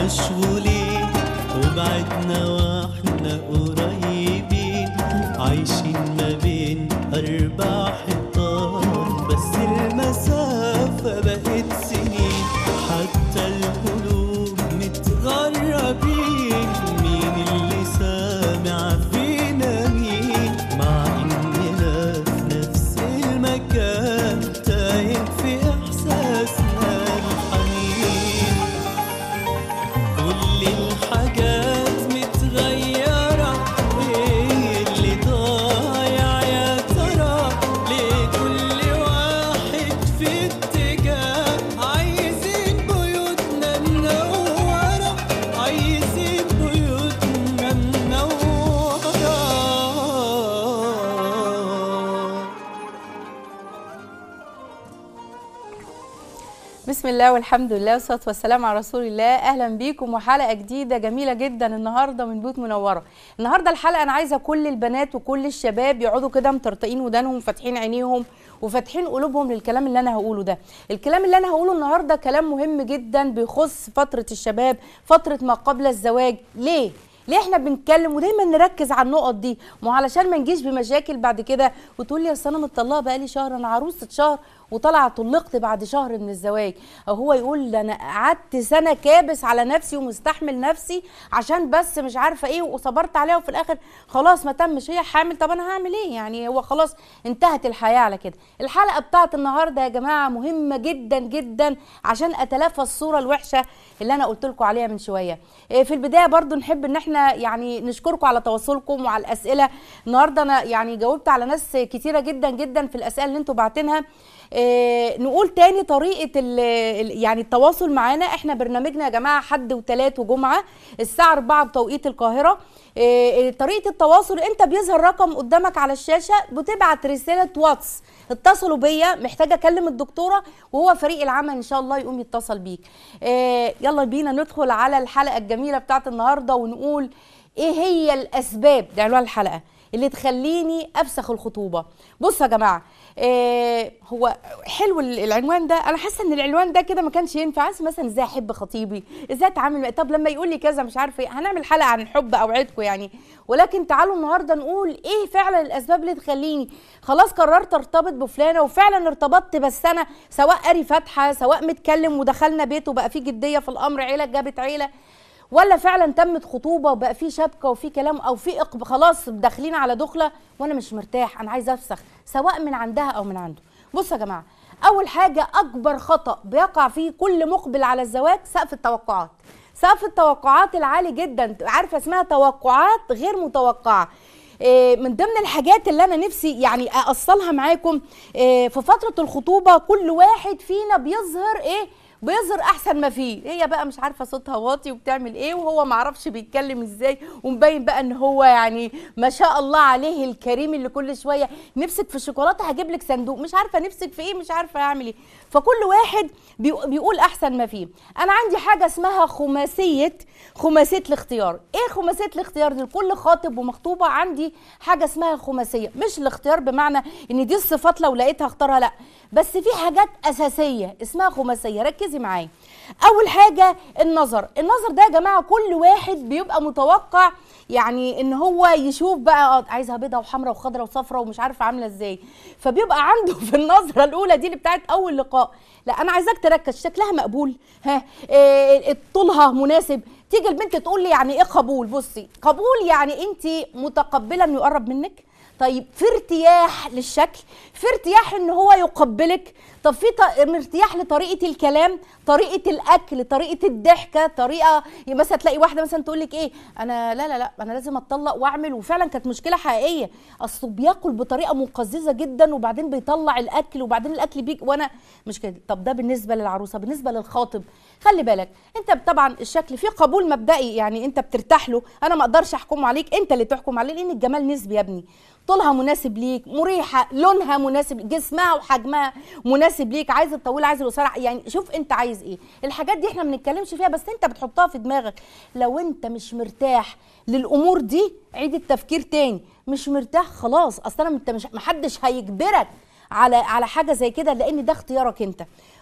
مشغولين وبعدنا واحنا قريبين عايشين ما بين أربع حيطان بس المسافة بقت سنين حتى القلوب متغربين مين اللي سامع فينا مين مع إننا في نفس المكان تايه في إحساسنا الحنين كل الحاجات متغيرة ايه اللي ضايع يا ترى ليه كل واحد في اتجاه عايزين بيوتنا منورة عايزين بيوتنا منورة بسم الله والحمد لله والصلاه والسلام على رسول الله اهلا بيكم وحلقه جديده جميله جدا النهارده من بيوت منوره النهارده الحلقه انا عايزه كل البنات وكل الشباب يقعدوا كده مطرطقين ودانهم وفاتحين عينيهم وفاتحين قلوبهم للكلام اللي انا هقوله ده الكلام اللي انا هقوله النهارده كلام مهم جدا بيخص فتره الشباب فتره ما قبل الزواج ليه ليه احنا بنتكلم ودايما نركز على النقط دي ما هو علشان ما نجيش بمشاكل بعد كده وتقول لي اصل انا مطلقه بقالي شهر انا عروسه شهر وطالعه طلقت بعد شهر من الزواج او هو يقول ده انا قعدت سنه كابس على نفسي ومستحمل نفسي عشان بس مش عارفه ايه وصبرت عليها وفي الاخر خلاص ما تمش هي حامل طب انا هعمل ايه يعني هو خلاص انتهت الحياه على كده الحلقه بتاعت النهارده يا جماعه مهمه جدا جدا عشان اتلافى الصوره الوحشه اللي انا قلت لكم عليها من شويه إيه، في البدايه برضو نحب ان احنا يعني نشكركم على تواصلكم وعلى الاسئله النهارده انا يعني جاوبت على ناس كتيره جدا جدا في الاسئله اللي انتوا بعتينها إيه نقول تاني طريقه ال ال- يعني التواصل معانا احنا برنامجنا يا جماعه حد وثلاث وجمعه الساعه 4 بتوقيت القاهره إيه طريقه التواصل انت بيظهر رقم قدامك على الشاشه بتبعت رساله واتس اتصلوا بيا محتاجه اكلم الدكتوره وهو فريق العمل ان شاء الله يقوم يتصل بيك إيه يلا بينا ندخل على الحلقه الجميله بتاعت النهارده ونقول ايه هي الاسباب ده عنوان الحلقه اللي تخليني افسخ الخطوبه بصوا يا جماعه إيه هو حلو ال- العنوان ده انا حاسه ان العنوان ده كده ما كانش ينفع عايز مثلا ازاي احب خطيبي ازاي اتعامل معاه؟ طب لما يقول لي كذا مش عارفه ايه هنعمل حلقه عن الحب اوعدكم يعني ولكن تعالوا النهارده نقول ايه فعلا الاسباب اللي تخليني خلاص قررت ارتبط بفلانه وفعلا ارتبطت بس انا سواء قاري فاتحه سواء متكلم ودخلنا بيت وبقى في جديه في الامر عيله جابت عيله ولا فعلا تمت خطوبه وبقى في شبكه وفي كلام او في إقب خلاص داخلين على دخله وانا مش مرتاح انا عايزه افسخ سواء من عندها او من عنده بصوا يا جماعه اول حاجه اكبر خطا بيقع فيه كل مقبل على الزواج سقف التوقعات سقف التوقعات العالي جدا عارفه اسمها توقعات غير متوقعه إيه، من ضمن الحاجات اللي انا نفسي يعني اوصلها معاكم إيه، في فتره الخطوبه كل واحد فينا بيظهر ايه بيظهر احسن ما فيه هي بقى مش عارفه صوتها واطي وبتعمل ايه وهو ما عرفش بيتكلم ازاي ومبين بقى ان هو يعني ما شاء الله عليه الكريم اللي كل شويه نفسك في الشوكولاته هجيب لك صندوق مش عارفه نفسك في ايه مش عارفه اعمل ايه فكل واحد بيق- بيقول احسن ما فيه انا عندي حاجه اسمها خماسيه خماسيه الاختيار ايه خماسيه الاختيار دي كل خاطب ومخطوبه عندي حاجه اسمها الخماسيه مش الاختيار بمعنى ان دي الصفات لو لقيتها اختارها لا بس في حاجات اساسيه اسمها خماسيه ركزي معايا اول حاجه النظر النظر ده يا جماعه كل واحد بيبقى متوقع يعني ان هو يشوف بقى آه، عايزها بيضه وحمراء وخضراء وصفراء ومش عارفه عامله ازاي فبيبقى عنده في النظره الاولى دي اللي بتاعت اول لقاء لا انا عايزاك تركز شكلها مقبول ها إيه طولها مناسب تيجي البنت تقول لي يعني ايه قبول بصي قبول يعني انت متقبله انه يقرب منك طيب في ارتياح للشكل في ارتياح ان هو يقبلك طب في ط- ارتياح لطريقه الكلام طريقه الاكل طريقه الضحكه طريقه يعني مثلا تلاقي واحده مثلا تقول لك ايه انا لا لا لا انا لازم اتطلق واعمل وفعلا كانت مشكله حقيقيه اصله بياكل بطريقه مقززه جدا وبعدين بيطلع الاكل وبعدين الاكل بيجي وانا مش كده طب ده بالنسبه للعروسه بالنسبه للخاطب خلي بالك انت طبعا الشكل فيه قبول مبدئي يعني انت بترتاح له انا ما اقدرش احكم عليك انت اللي تحكم عليه لان الجمال نسبي يا ابني طولها مناسب ليك مريحه لونها مناسب جسمها وحجمها مناسب ليك عايز الطويله عايز القصيره يعني شوف انت عايز ايه الحاجات دي احنا ما بنتكلمش فيها بس انت بتحطها في دماغك لو انت مش مرتاح للامور دي عيد التفكير تاني مش مرتاح خلاص اصلا انت مش محدش هيجبرك على على حاجه زي كده لان ده اختيارك انت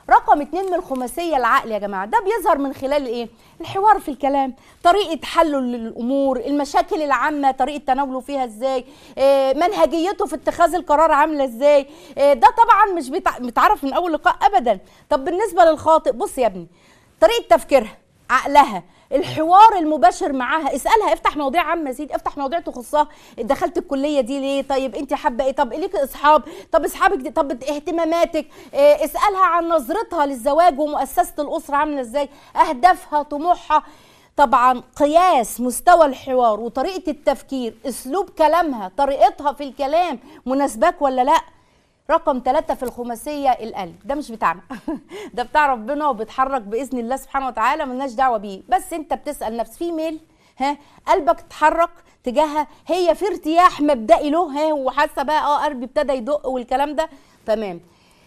رقم اتنين من الخماسيه العقل يا جماعه ده بيظهر من خلال ايه الحوار في الكلام طريقه حله للامور المشاكل العامه طريقه تناوله فيها ازاي آه، منهجيته في اتخاذ القرار عامله ازاي آه، ده طبعا مش بيتع- متعرف من اول لقاء ابدا طب بالنسبه للخاطئ بص يا ابني طريقه تفكيرها عقلها الحوار المباشر معاها اسالها افتح مواضيع عامه يا سيدي افتح مواضيع تخصها دخلت الكليه دي ليه طيب انت حابه ايه طب ليك اصحاب طب اصحابك دي طب اهتماماتك إيه اسالها عن نظرتها للزواج ومؤسسه الاسره عامله ازاي اهدافها طموحها طبعا قياس مستوى الحوار وطريقه التفكير اسلوب كلامها طريقتها في الكلام مناسباك ولا لا رقم ثلاثة في الخماسية القلب ده مش بتاعنا ده بتاع ربنا وبيتحرك بإذن الله سبحانه وتعالى ملناش دعوة بيه بس انت بتسأل نفس في ميل ها قلبك اتحرك تجاهها هي في ارتياح مبدئي له ها وحاسة بقى اه قلبي ابتدى يدق والكلام ده تمام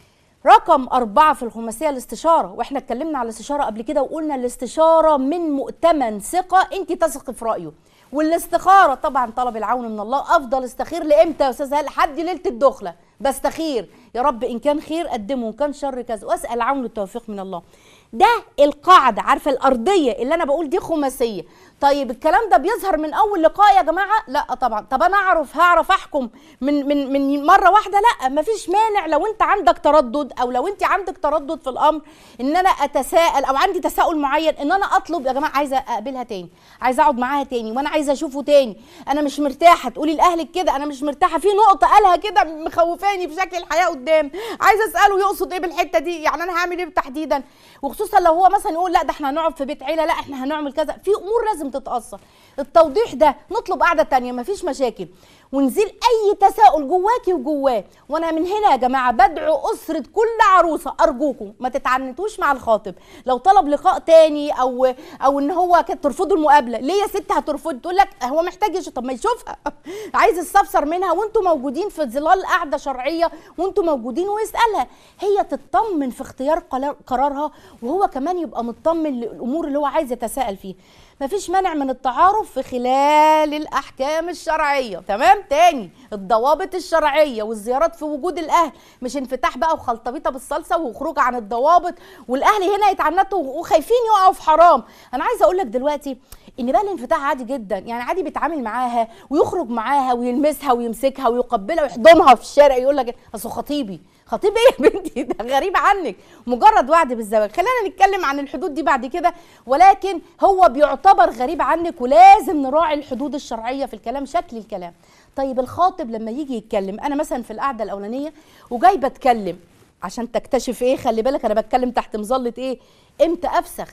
رقم أربعة في الخماسية الاستشارة واحنا اتكلمنا على الاستشارة قبل كده وقلنا الاستشارة من مؤتمن ثقة انت تثقي في رأيه والاستخارة طبعا طلب العون من الله أفضل استخير لإمتى يا أستاذ هل لحد ليلة الدخلة بستخير يا رب إن كان خير قدمه وإن كان شر كذا وأسأل عون التوفيق من الله ده القاعدة عارفة الأرضية اللي أنا بقول دي خماسية طيب الكلام ده بيظهر من أول لقاء يا جماعة لا طبعا طب أنا أعرف هعرف أحكم من من من مرة واحدة لا مفيش مانع لو أنت عندك تردد أو لو أنت عندك تردد في الأمر إن أنا أتساءل أو عندي تساؤل معين إن أنا أطلب يا جماعة عايزة أقابلها تاني عايزة أقعد معاها تاني وأنا عايزة أشوفه تاني أنا مش مرتاحة تقولي لأهلك كده أنا مش مرتاحة في نقطة قالها كده مخوفاني في شكل الحياة قدام عايزة أسأله يقصد إيه بالحتة دي يعني أنا هعمل إيه تحديدا وخصوصا لو هو مثلا يقول لا ده احنا هنقعد في بيت عيله لا احنا هنعمل كذا في امور لازم تتاثر التوضيح ده نطلب قعده تانية مفيش مشاكل ونزيل اي تساؤل جواكي وجواه وانا من هنا يا جماعه بدعو اسره كل عروسه ارجوكم ما تتعنتوش مع الخاطب لو طلب لقاء تاني او او ان هو كانت ترفضوا المقابله ليه يا ست هترفض تقول لك هو محتاج يشوف طب ما يشوفها عايز يستفسر منها وانتم موجودين في ظلال قعده شرعيه وانتم موجودين ويسالها هي تطمن في اختيار قرار- قرارها وهو كمان يبقى مطمن للامور اللي هو عايز يتساءل فيها مفيش مانع من التعارف في خلال الاحكام الشرعيه تمام تاني الضوابط الشرعيه والزيارات في وجود الاهل مش انفتاح بقى وخلطبيطه بالصلصه وخروج عن الضوابط والاهل هنا يتعنتوا وخايفين يقعوا في حرام انا عايزه اقول لك دلوقتي ان بقى الانفتاح عادي جدا يعني عادي بيتعامل معاها ويخرج معاها ويلمسها ويمسكها ويقبلها ويحضنها في الشارع يقول لك اصل خطيبي خطيب ايه يا بنتي ده غريب عنك مجرد وعد بالزواج خلينا نتكلم عن الحدود دي بعد كده ولكن هو بيعتبر غريب عنك ولازم نراعي الحدود الشرعيه في الكلام شكل الكلام طيب الخاطب لما يجي يتكلم انا مثلا في القعده الاولانيه وجاي بتكلم عشان تكتشف ايه خلي بالك انا بتكلم تحت مظله ايه امتى افسخ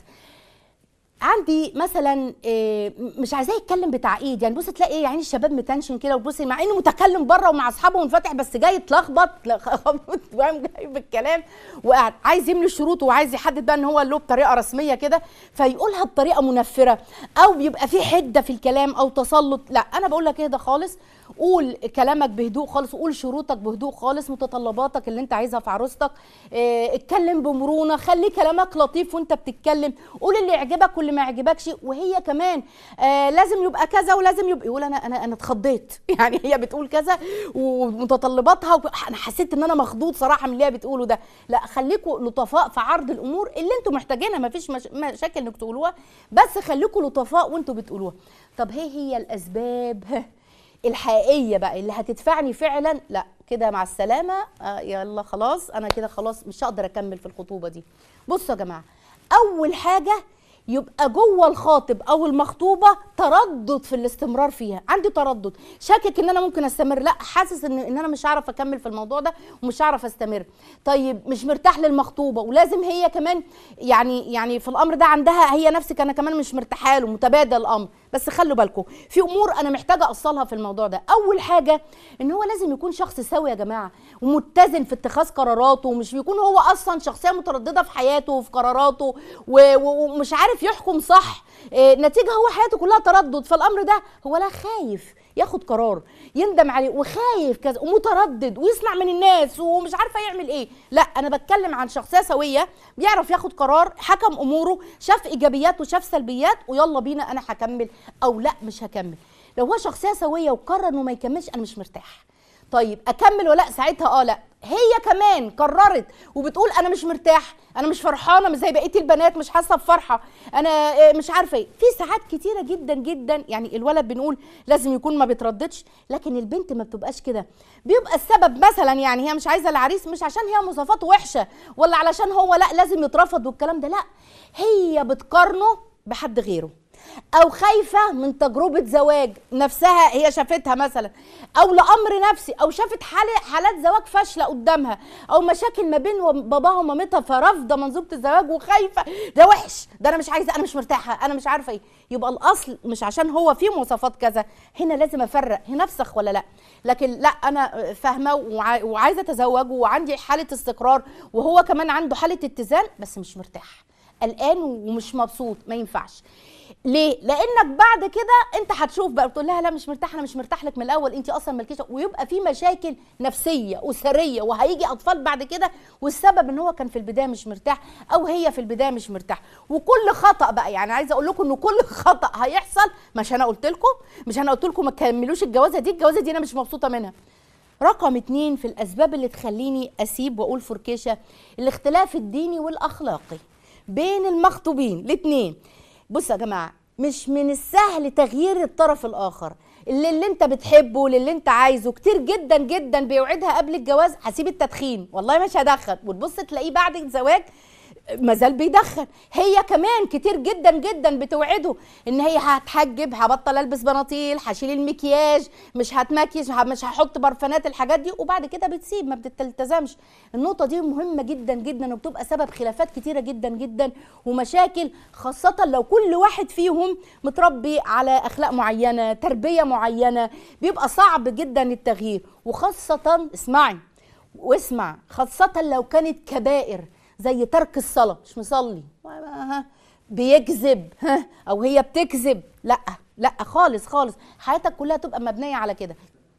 عندي مثلا إيه، مش عايزاه يتكلم بتعقيد يعني بص تلاقي يعني الشباب متنشن كده وبص مع انه متكلم بره ومع اصحابه منفتح بس جاي يتلخبط فاهم جاي بالكلام وقاعد عايز يملي شروطه وعايز يحدد بقى ان هو له بطريقه رسميه كده فيقولها بطريقه منفره او بيبقى في حده في الكلام او تسلط لا انا بقول لك اهدى خالص قول كلامك بهدوء خالص وقول شروطك بهدوء خالص متطلباتك اللي انت عايزها في عروستك اه اتكلم بمرونه خلي كلامك لطيف وانت بتتكلم قول اللي يعجبك واللي ما يعجبكش وهي كمان آه لازم يبقى كذا ولازم يبقى يقول انا انا انا اتخضيت يعني هي بتقول كذا ومتطلباتها وب- انا حسيت ان انا مخضوض صراحه من اللي هي بتقوله ده لا خليكوا لطفاء في عرض الامور اللي انتوا محتاجينها ما فيش مش... مشاكل انك تقولوها بس خليكوا لطفاء وانتوا بتقولوها طب هي هي الاسباب الحقيقيه بقى اللي هتدفعني فعلا لا كده مع السلامه آه يلا خلاص انا كده خلاص مش هقدر اكمل في الخطوبه دي بصوا يا جماعه اول حاجه يبقى جوه الخاطب او المخطوبه تردد في الاستمرار فيها عندي تردد شاكك ان انا ممكن استمر لا حاسس ان ان انا مش هعرف اكمل في الموضوع ده ومش هعرف استمر طيب مش مرتاح للمخطوبه ولازم هي كمان يعني يعني في الامر ده عندها هي نفسك انا كمان مش مرتاحه له متبادل الامر بس خلوا بالكم في امور انا محتاجه اوصلها في الموضوع ده اول حاجه ان هو لازم يكون شخص سوي يا جماعه ومتزن في اتخاذ قراراته ومش بيكون هو اصلا شخصيه متردده في حياته وفي قراراته و- و- ومش عارف يحكم صح إيه، نتيجه هو حياته كلها تردد فالامر ده هو لا خايف ياخد قرار يندم عليه وخايف كذا ومتردد ويسمع من الناس ومش عارفه يعمل ايه لا انا بتكلم عن شخصيه سويه بيعرف ياخد قرار حكم اموره شاف ايجابيات وشاف سلبيات ويلا بينا انا هكمل او لا مش هكمل لو هو شخصيه سويه وقرر انه ما يكملش انا مش مرتاح طيب اكمل ولا لا ساعتها اه لا هي كمان قررت وبتقول انا مش مرتاح انا مش فرحانه مش زي بقيه البنات مش حاسه بفرحه انا آه، مش عارفه ايه في ساعات كتيره جدا جدا يعني الولد بنقول لازم يكون ما بيترددش لكن البنت ما بتبقاش كده بيبقى السبب مثلا يعني هي مش عايزه العريس مش عشان هي مواصفاته وحشه ولا علشان هو لا لازم يترفض والكلام ده لا هي بتقارنه بحد غيره او خايفه من تجربه زواج نفسها هي شافتها مثلا او لامر نفسي او شافت حالة حالات زواج فاشله قدامها او مشاكل ما بين وم- باباها ومامتها فرافضه منظومه الزواج وخايفه ده وحش ده انا مش عايزه انا مش مرتاحه انا مش عارفه ايه يبقى الاصل مش عشان هو فيه مواصفات كذا هنا لازم افرق هنا افسخ ولا لا لكن لا انا فاهمه وع- وعايزه اتزوج وعندي حاله استقرار وهو كمان عنده حاله اتزان بس مش مرتاح قلقان ومش مبسوط ما ينفعش ليه؟ لانك بعد كده انت هتشوف بقى بتقول لها لا مش مرتاح انا مش مرتاح لك من الاول انت اصلا مالكيش ويبقى في مشاكل نفسيه اسريه وهيجي اطفال بعد كده والسبب ان هو كان في البدايه مش مرتاح او هي في البدايه مش مرتاح وكل خطا بقى يعني عايزه اقول لكم ان كل خطا هيحصل مش انا قلت لكم مش انا قلت لكم ما تكملوش الجوازه دي الجوازه دي انا مش مبسوطه منها رقم اتنين في الاسباب اللي تخليني اسيب واقول فركشه الاختلاف الديني والاخلاقي بين المخطوبين الاتنين بصوا يا جماعه مش من السهل تغيير الطرف الاخر اللي, اللي انت بتحبه اللي انت عايزه كتير جدا جدا بيوعدها قبل الجواز هسيب التدخين والله مش هدخن وتبص تلاقيه بعد الزواج مازال بيدخن هي كمان كتير جدا جدا بتوعده ان هي هتحجب هبطل البس بناطيل هشيل المكياج مش هتمكيج ه- مش هحط برفانات الحاجات دي وبعد كده بتسيب ما بتلتزمش النقطه دي مهمه جدا جدا وبتبقى سبب خلافات كتيره جدا جدا ومشاكل خاصه لو كل واحد فيهم متربي على اخلاق معينه تربيه معينه بيبقى صعب جدا التغيير وخاصه اسمعي واسمع خاصة لو كانت كبائر زي ترك الصلاة مش مصلي ها، بيكذب ها، أو هي بتكذب لا لا خالص خالص حياتك كلها تبقى مبنية على كده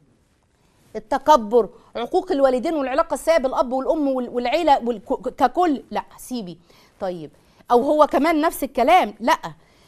التكبر عقوق الوالدين والعلاقة السيئة بالأب والأم وال- والعيلة والك- ككل لا سيبي طيب أو هو كمان نفس الكلام لا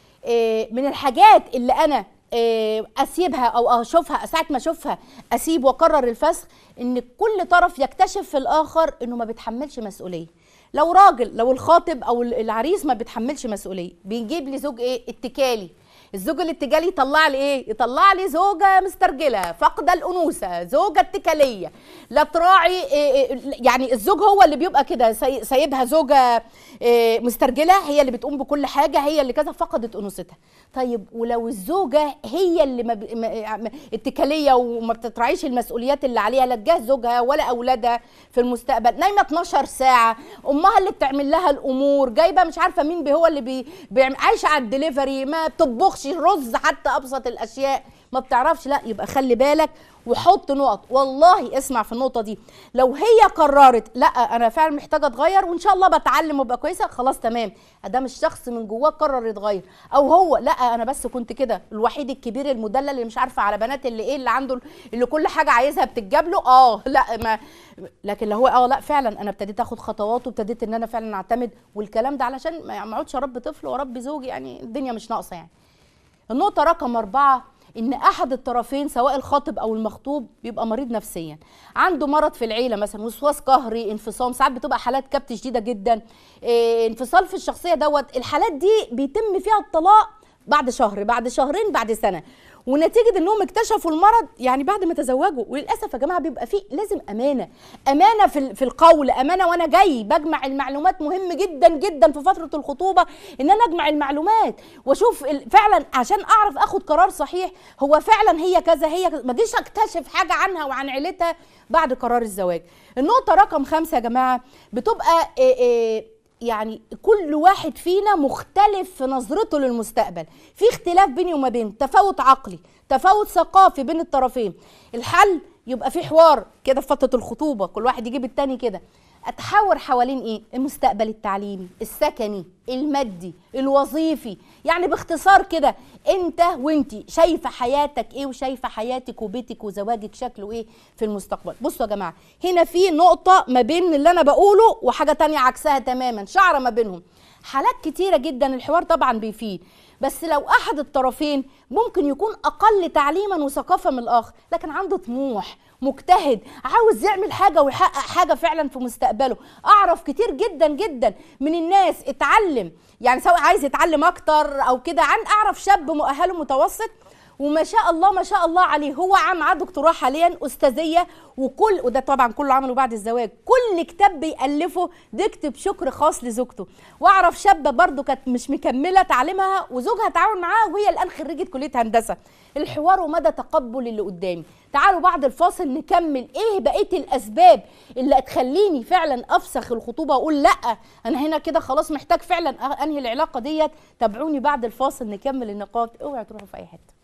إيه، من الحاجات اللي أنا إيه، أسيبها أو أشوفها ساعة ما أشوفها أسيب وأقرر الفسخ إن كل طرف يكتشف في الآخر إنه ما بيتحملش مسؤولية لو راجل لو الخاطب أو العريس ما بيتحملش مسؤولية بيجيب لي زوج إيه اتكالي الزوج الاتجالي يطلع لي ايه يطلع لي زوجه مسترجله فاقده الانوثه زوجه اتكاليه لا تراعي إيه إيه يعني الزوج هو اللي بيبقى كده ساي- سايبها زوجه إيه مسترجله هي اللي بتقوم بكل حاجه هي اللي كذا فقدت انوثتها طيب ولو الزوجه هي اللي ما ب- ما- ما- اتكاليه وما بتتراعيش المسؤوليات اللي عليها لا تجاه زوجها ولا اولادها في المستقبل نايمه 12 ساعه امها اللي بتعمل لها الامور جايبه مش عارفه مين بي- هو اللي بي بيعمل عايشه على الدليفري ما بتطبخش رز حتى ابسط الاشياء ما بتعرفش لا يبقى خلي بالك وحط نقط والله اسمع في النقطه دي لو هي قررت لا انا فعلا محتاجه اتغير وان شاء الله بتعلم وابقى كويسه خلاص تمام ادام الشخص من جواه قرر يتغير او هو لا انا بس كنت كده الوحيد الكبير المدلل اللي مش عارفه على بنات اللي ايه اللي عنده اللي كل حاجه عايزها بتتجاب له اه لا ما لكن لو هو اه لا فعلا انا ابتديت اخد خطوات وابتديت ان انا فعلا اعتمد والكلام ده علشان ما ما اقعدش اربي طفل واربي زوجي يعني الدنيا مش ناقصه يعني النقطة رقم أربعة إن أحد الطرفين سواء الخاطب أو المخطوب بيبقى مريض نفسيا عنده مرض في العيلة مثلا وسواس قهري انفصام ساعات بتبقى حالات كبت شديدة جدا إيه انفصال في الشخصية دوت الحالات دي بيتم فيها الطلاق بعد شهر بعد شهرين بعد سنة ونتيجة انهم اكتشفوا المرض يعني بعد ما تزوجوا وللاسف يا جماعه بيبقى فيه لازم امانه امانه في ال- في القول امانه وانا جاي بجمع المعلومات مهم جدا جدا في فتره الخطوبه ان انا اجمع المعلومات واشوف ال- فعلا عشان اعرف اخد قرار صحيح هو فعلا هي كذا هي كذا ما اجيش اكتشف حاجه عنها وعن عيلتها بعد قرار الزواج النقطه رقم خمسة يا جماعه بتبقى إيه إيه يعني كل واحد فينا مختلف في نظرته للمستقبل في اختلاف بيني وما بين تفاوت عقلي تفاوت ثقافي بين الطرفين الحل يبقى في حوار كده في فتره الخطوبه كل واحد يجيب التاني كده اتحاور حوالين ايه المستقبل التعليمي السكني المادي الوظيفي يعني باختصار كده انت وانتي شايفه حياتك ايه وشايفه حياتك وبيتك وزواجك شكله ايه في المستقبل بصوا يا جماعه هنا في نقطه ما بين اللي انا بقوله وحاجه تانية عكسها تماما شعره ما بينهم حالات كتيره جدا الحوار طبعا بيفيد بس لو احد الطرفين ممكن يكون اقل تعليما وثقافه من الاخر لكن عنده طموح مجتهد عاوز يعمل حاجه ويحقق حاجه فعلا في مستقبله اعرف كتير جدا جدا من الناس اتعلم يعني سواء عايز يتعلم اكتر او كده عن اعرف شاب مؤهله متوسط وما شاء الله ما شاء الله عليه هو عام معاه دكتوراه حاليا استاذيه وكل وده طبعا كله عمله بعد الزواج كل كتاب بيالفه بيكتب شكر خاص لزوجته واعرف شابه برضو كانت مش مكمله تعليمها وزوجها تعاون معاها وهي الان خريجه كليه هندسه الحوار ومدى تقبل اللي قدامي تعالوا بعد الفاصل نكمل ايه بقيه الاسباب اللي هتخليني فعلا افسخ الخطوبه واقول لا انا هنا كده خلاص محتاج فعلا انهي العلاقه ديت تابعوني بعد الفاصل نكمل النقاط اوعوا تروحوا في اي حته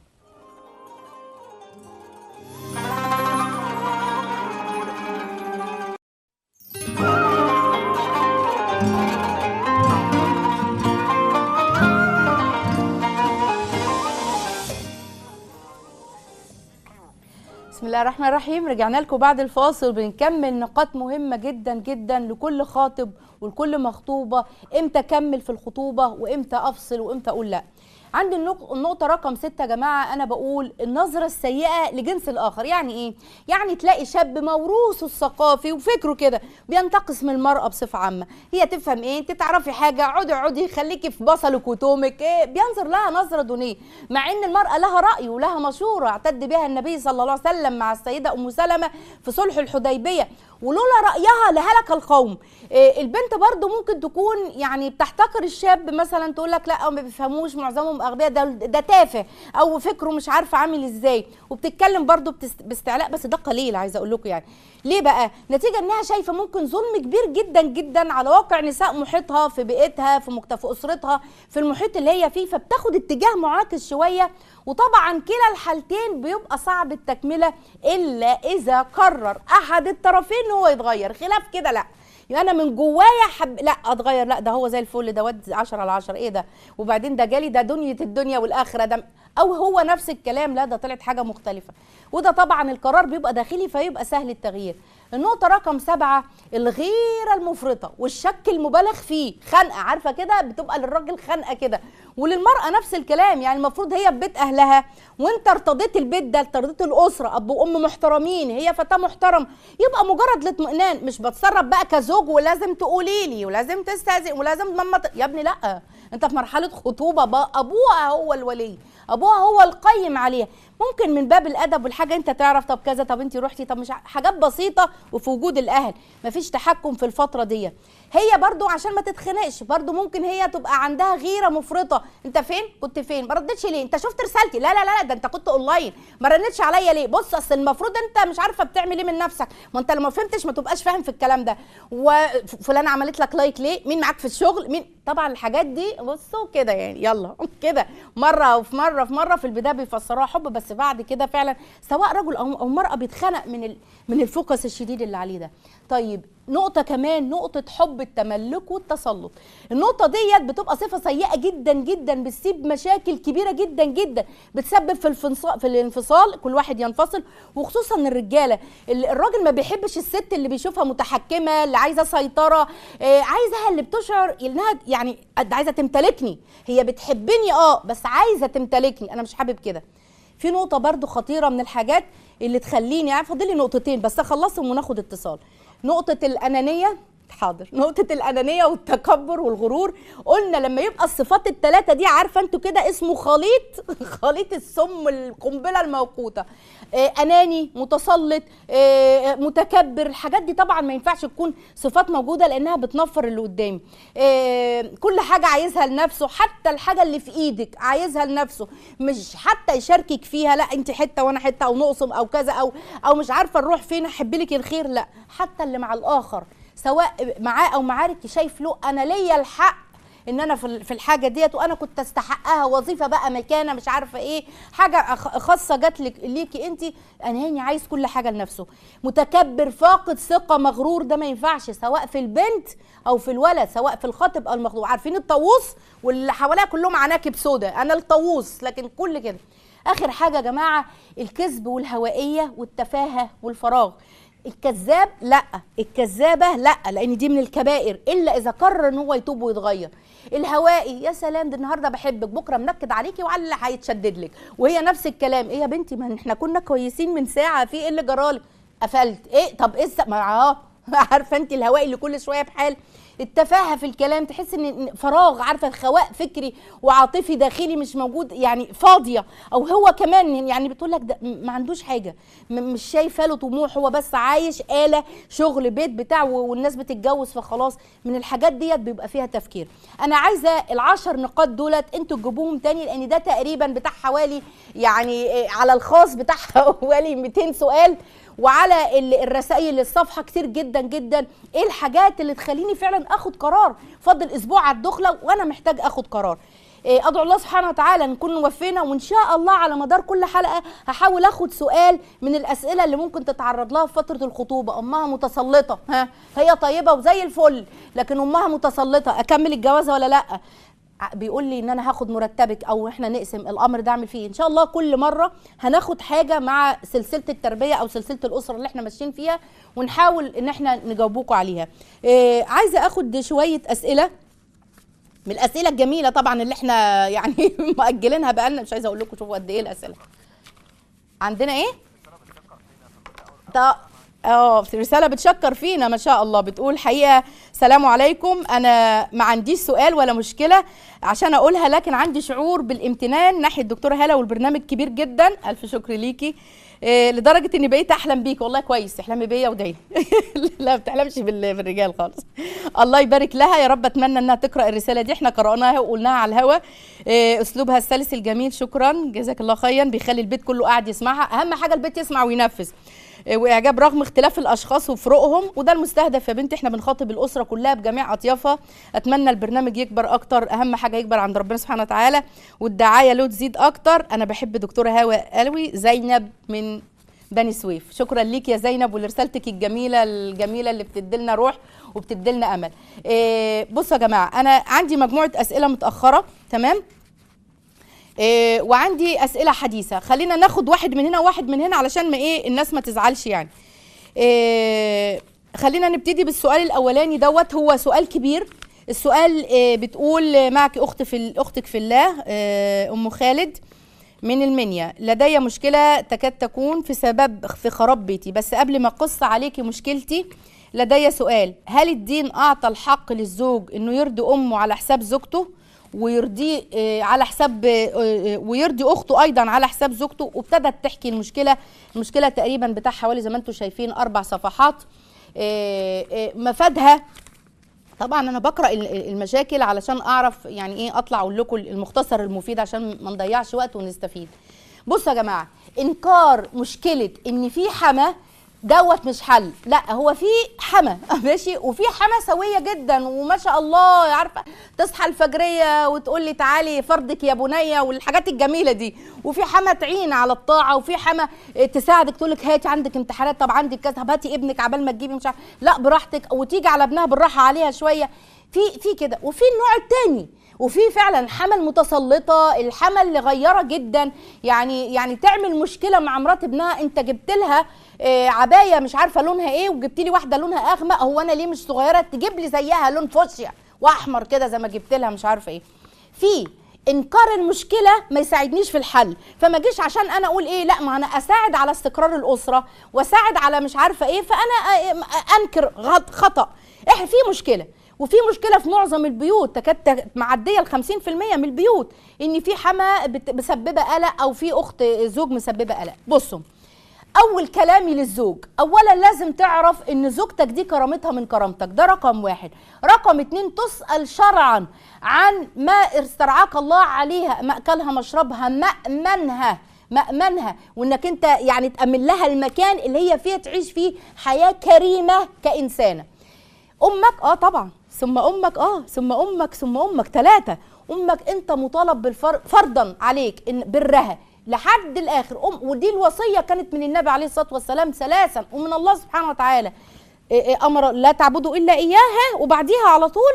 بسم الله الرحمن الرحيم رجعنا لكم بعد الفاصل بنكمل نقاط مهمة جدا جدا لكل خاطب ولكل مخطوبة امتى اكمل في الخطوبة وامتى افصل وامتى اقول لا عندي النق- النقطة رقم ستة يا جماعة أنا بقول النظرة السيئة لجنس الآخر يعني إيه؟ يعني تلاقي شاب موروثه الثقافي وفكره كده بينتقص من المرأة بصفة عامة هي تفهم إيه؟ أنت تعرفي حاجة اقعدي اقعدي خليكي في بصلك وتومك إيه؟ بينظر لها نظرة دونية مع إن المرأة لها رأي ولها مشورة اعتد بها النبي صلى الله عليه وسلم مع السيدة أم سلمة في صلح الحديبية ولولا رأيها لهلك القوم إيه البنت برضو ممكن تكون يعني بتحتقر الشاب مثلا تقول لك لا ما بيفهموش معظمهم اغبياء ده ده تافه او فكره مش عارفه عامل ازاي وبتتكلم برضو بتست- باستعلاء بس ده قليل عايزه اقول لكم يعني ليه بقى نتيجه انها شايفه ممكن ظلم كبير جدا جدا على واقع نساء محيطها في بيئتها في مكت- في اسرتها في المحيط اللي هي فيه فبتاخد اتجاه معاكس شويه وطبعا كلا الحالتين بيبقى صعب التكمله الا اذا قرر احد الطرفين ان هو يتغير خلاف كده لا يبقى انا من جوايا حب لا اتغير لا ده هو زي الفل ده واد 10 على 10 ايه ده وبعدين ده جالي ده دنيا الدنيا والاخره ده او هو نفس الكلام لا ده طلعت حاجه مختلفه وده طبعا القرار بيبقى داخلي فيبقى سهل التغيير النقطة رقم سبعة الغيرة المفرطة والشك المبالغ فيه خنقة عارفة كده بتبقى للراجل خنقة كده وللمرأة نفس الكلام يعني المفروض هي في بيت أهلها وانت ارتضيت البيت ده ارتضيت الأسرة أب وأم محترمين هي فتاة محترم يبقى مجرد الاطمئنان مش بتصرف بقى كزوج ولازم تقولي لي ولازم تستأذن ولازم ماما ت... يا ابني لا انت في مرحلة خطوبة بقى أبوها هو الولي أبوها هو القيم عليها ممكن من باب الادب والحاجه انت تعرف طب كذا طب انت رحتي طب مش ع- حاجات بسيطه وفي وجود الاهل مفيش تحكم في الفتره دي هي برضو عشان ما تتخنقش برضو ممكن هي تبقى عندها غيره مفرطه انت فين كنت فين ما ردتش ليه انت شفت رسالتي لا لا لا ده انت كنت اونلاين ما رنتش عليا ليه بص اصل المفروض انت مش عارفه بتعمل ايه من نفسك ما انت لو ما فهمتش ما تبقاش فاهم في الكلام ده وفلانه عملت لك لايك ليه مين معاك في الشغل مين طبعا الحاجات دي بصوا كده يعني يلا كده مره وفي مره في مره في البدايه بيفسروها حب بس بعد كده فعلا سواء رجل او او امراه بيتخنق من ال... من الفوكس الشديد اللي عليه ده طيب نقطة كمان نقطة حب التملك والتسلط النقطة ديت بتبقى صفة سيئة جدا جدا بتسيب مشاكل كبيرة جدا جدا بتسبب في الفنصال في الانفصال كل واحد ينفصل وخصوصا الرجالة ال- الراجل ما بيحبش الست اللي بيشوفها متحكمة اللي عايزة سيطرة آه، عايزها اللي بتشعر انها يعني قد عايزة تمتلكني هي بتحبني اه بس عايزة تمتلكني انا مش حابب كده في نقطة برضو خطيرة من الحاجات اللي تخليني يعني فاضل لي نقطتين بس اخلصهم وناخد اتصال نقطة الأنانية حاضر نقطة الأنانية والتكبر والغرور قلنا لما يبقى الصفات الثلاثة دي عارفة انتوا كده اسمه خليط خليط السم القنبلة الموقوتة آه، أناني متسلط آه، متكبر الحاجات دي طبعا ما ينفعش تكون صفات موجودة لأنها بتنفر اللي قدامي آه، كل حاجة عايزها لنفسه حتى الحاجة اللي في إيدك عايزها لنفسه مش حتى يشاركك فيها لا انت حتة وأنا حتة أو نقسم أو كذا أو أو مش عارفة نروح فين أحب لك الخير لا حتى اللي مع الآخر سواء معاه او معارك شايف له انا ليا الحق ان انا في في الحاجه ديت وانا كنت استحقها وظيفه بقى مكانه مش عارفه ايه حاجه أخ- خاصه جات لك ليكي انت اناني عايز كل حاجه لنفسه متكبر فاقد ثقه مغرور ده ما ينفعش سواء في البنت او في الولد سواء في الخاطب او المخطوب عارفين الطاووس واللي حواليها كلهم عناكب سودا انا الطاووس لكن كل كده اخر حاجه يا جماعه الكذب والهوائيه والتفاهه والفراغ الكذاب لا الكذابه لا لان دي من الكبائر الا اذا قرر ان هو يتوب ويتغير الهوائي يا سلام ده النهارده بحبك بكره منكد عليكي وعلى اللي هيتشدد لك وهي نفس الكلام ايه يا بنتي ما احنا كنا كويسين من ساعه في ايه اللي جرالك قفلت ايه طب ايه الس- ما اه عارفه انت الهوائي اللي كل شويه بحال التفاهه في الكلام تحس ان إن فراغ عارفه خواء فكري وعاطفي داخلي مش موجود يعني فاضيه او هو كمان يعني بتقول لك ده م- ما عندوش حاجه م- مش شايفه له طموح هو بس عايش آلة شغل بيت بتاع و- والناس بتتجوز فخلاص من الحاجات ديت بيبقى فيها تفكير انا عايزه العشر نقاط دولت انتوا تجيبوهم تاني لان ده تقريبا بتاع حوالي يعني إيه، على الخاص بتاع حوالي 200 سؤال وعلى ال- الرسائل الصفحه كتير جدا جدا ايه الحاجات اللي تخليني فعلا اخد قرار فاضل اسبوع على الدخله وانا محتاج اخد قرار إيه، ادعو الله سبحانه وتعالى نكون وفينا وان شاء الله على مدار كل حلقه هحاول اخد سؤال من الاسئله اللي ممكن تتعرض لها في فتره الخطوبه امها متسلطه ها هي طيبه وزي الفل لكن امها متسلطه اكمل الجوازه ولا لا ع- بيقول لي ان انا هاخد مرتبك او احنا نقسم الامر ده اعمل فيه إيه؟ ان شاء الله كل مره هناخد حاجه مع سلسله التربيه او سلسله الاسره اللي احنا ماشيين فيها ونحاول ان احنا نجاوبكم عليها إيه عايزه اخد شويه اسئله من الاسئله الجميله طبعا اللي احنا يعني مؤجلينها بقالنا مش عايزه اقول لكم شوفوا قد ايه الاسئله عندنا ايه طب اه في رساله بتشكر فينا ما شاء الله بتقول حقيقه سلام عليكم انا ما عنديش سؤال ولا مشكله عشان اقولها لكن عندي شعور بالامتنان ناحيه الدكتوره هاله والبرنامج كبير جدا الف شكر ليكي إيه لدرجه اني بقيت احلم بيك والله كويس تحلمي بيا ودعي لا ما بتحلمش بال- بالرجال خالص الله يبارك لها يا رب اتمنى انها تقرا الرساله دي احنا قراناها وقلناها على الهوا إيه اسلوبها السلس الجميل شكرا جزاك الله خيرا بيخلي البيت كله قاعد يسمعها اهم حاجه البيت يسمع وينفذ إيه واعجاب رغم اختلاف الاشخاص وفروقهم وده المستهدف يا بنتي احنا بنخاطب الاسره كلها بجميع اطيافها اتمنى البرنامج يكبر اكتر اهم حاجه يكبر عند ربنا سبحانه وتعالى والدعايه له تزيد اكتر انا بحب دكتوره هاوى قلوي زينب من بني سويف شكرا ليك يا زينب ولرسالتك الجميله الجميله اللي بتديلنا روح وبتديلنا امل إيه بصوا يا جماعه انا عندي مجموعه اسئله متاخره تمام إيه وعندي اسئله حديثه خلينا ناخد واحد من هنا وواحد من هنا علشان ما ايه الناس ما تزعلش يعني إيه خلينا نبتدي بالسؤال الاولاني دوت هو سؤال كبير السؤال إيه بتقول معك اخت في ال- اختك في الله إيه ام خالد من المنيا لدي مشكله تكاد تكون في سبب في خراب بيتي بس قبل ما اقص عليكي مشكلتي لدي سؤال هل الدين اعطى الحق للزوج انه يرضي امه على حساب زوجته ويرضيه آه، على حساب آه، آه، ويرضي اخته ايضا على حساب زوجته وابتدت تحكي المشكله المشكله تقريبا بتاع حوالي زي ما انتم شايفين اربع صفحات آه، آه، مفادها طبعا انا بقرا ال- المشاكل علشان اعرف يعني ايه اطلع اقول لكم المختصر المفيد عشان ما نضيعش وقت ونستفيد بصوا يا جماعه انكار مشكله ان في حما دوت مش حل لا هو في حما ماشي وفي حما سويه جدا وما شاء الله عارفه تصحى الفجريه وتقول لي تعالي فردك يا بنيه والحاجات الجميله دي وفي حما تعين على الطاعه وفي حما تساعدك تقول لك هاتي عندك امتحانات طب عندك كذا طب هاتي ابنك عبال ما تجيبي مش عارف لا براحتك وتيجي على ابنها بالراحه عليها شويه في في كده وفي النوع التاني وفي فعلا حمل متسلطه الحمل اللي غيره جدا يعني يعني تعمل مشكله مع مرات ابنها انت جبت لها آه، عبايه مش عارفه لونها ايه وجبت لي واحده لونها اغمق هو انا ليه مش صغيره تجيب لي زيها لون فوشيا واحمر كده زي ما جبت لها مش عارفه ايه في انكار المشكله ما يساعدنيش في الحل فما جيش عشان انا اقول ايه لا ما انا اساعد على استقرار الاسره واساعد على مش عارفه ايه فانا آه، انكر غلط خطا احنا في مشكله وفي مشكله في معظم البيوت تكاد ت- معديه ال 50% من البيوت ان في حما بت- مسببه قلق او في اخت زوج مسببه قلق بصوا اول كلامي للزوج اولا لازم تعرف ان زوجتك دي كرامتها من كرامتك ده رقم واحد رقم اتنين تسأل شرعا عن ما استرعاك الله عليها مأكلها مشربها مأمنها مأمنها وانك انت يعني تأمن لها المكان اللي هي فيه تعيش فيه حياة كريمة كإنسانة امك اه طبعا ثم امك اه ثم امك ثم امك ثلاثه امك انت مطالب بالفر فرضا عليك ان برها لحد الاخر ام ودي الوصيه كانت من النبي عليه الصلاه والسلام ثلاثا ومن الله سبحانه وتعالى إيه إيه امر لا تعبدوا الا اياها وبعديها على طول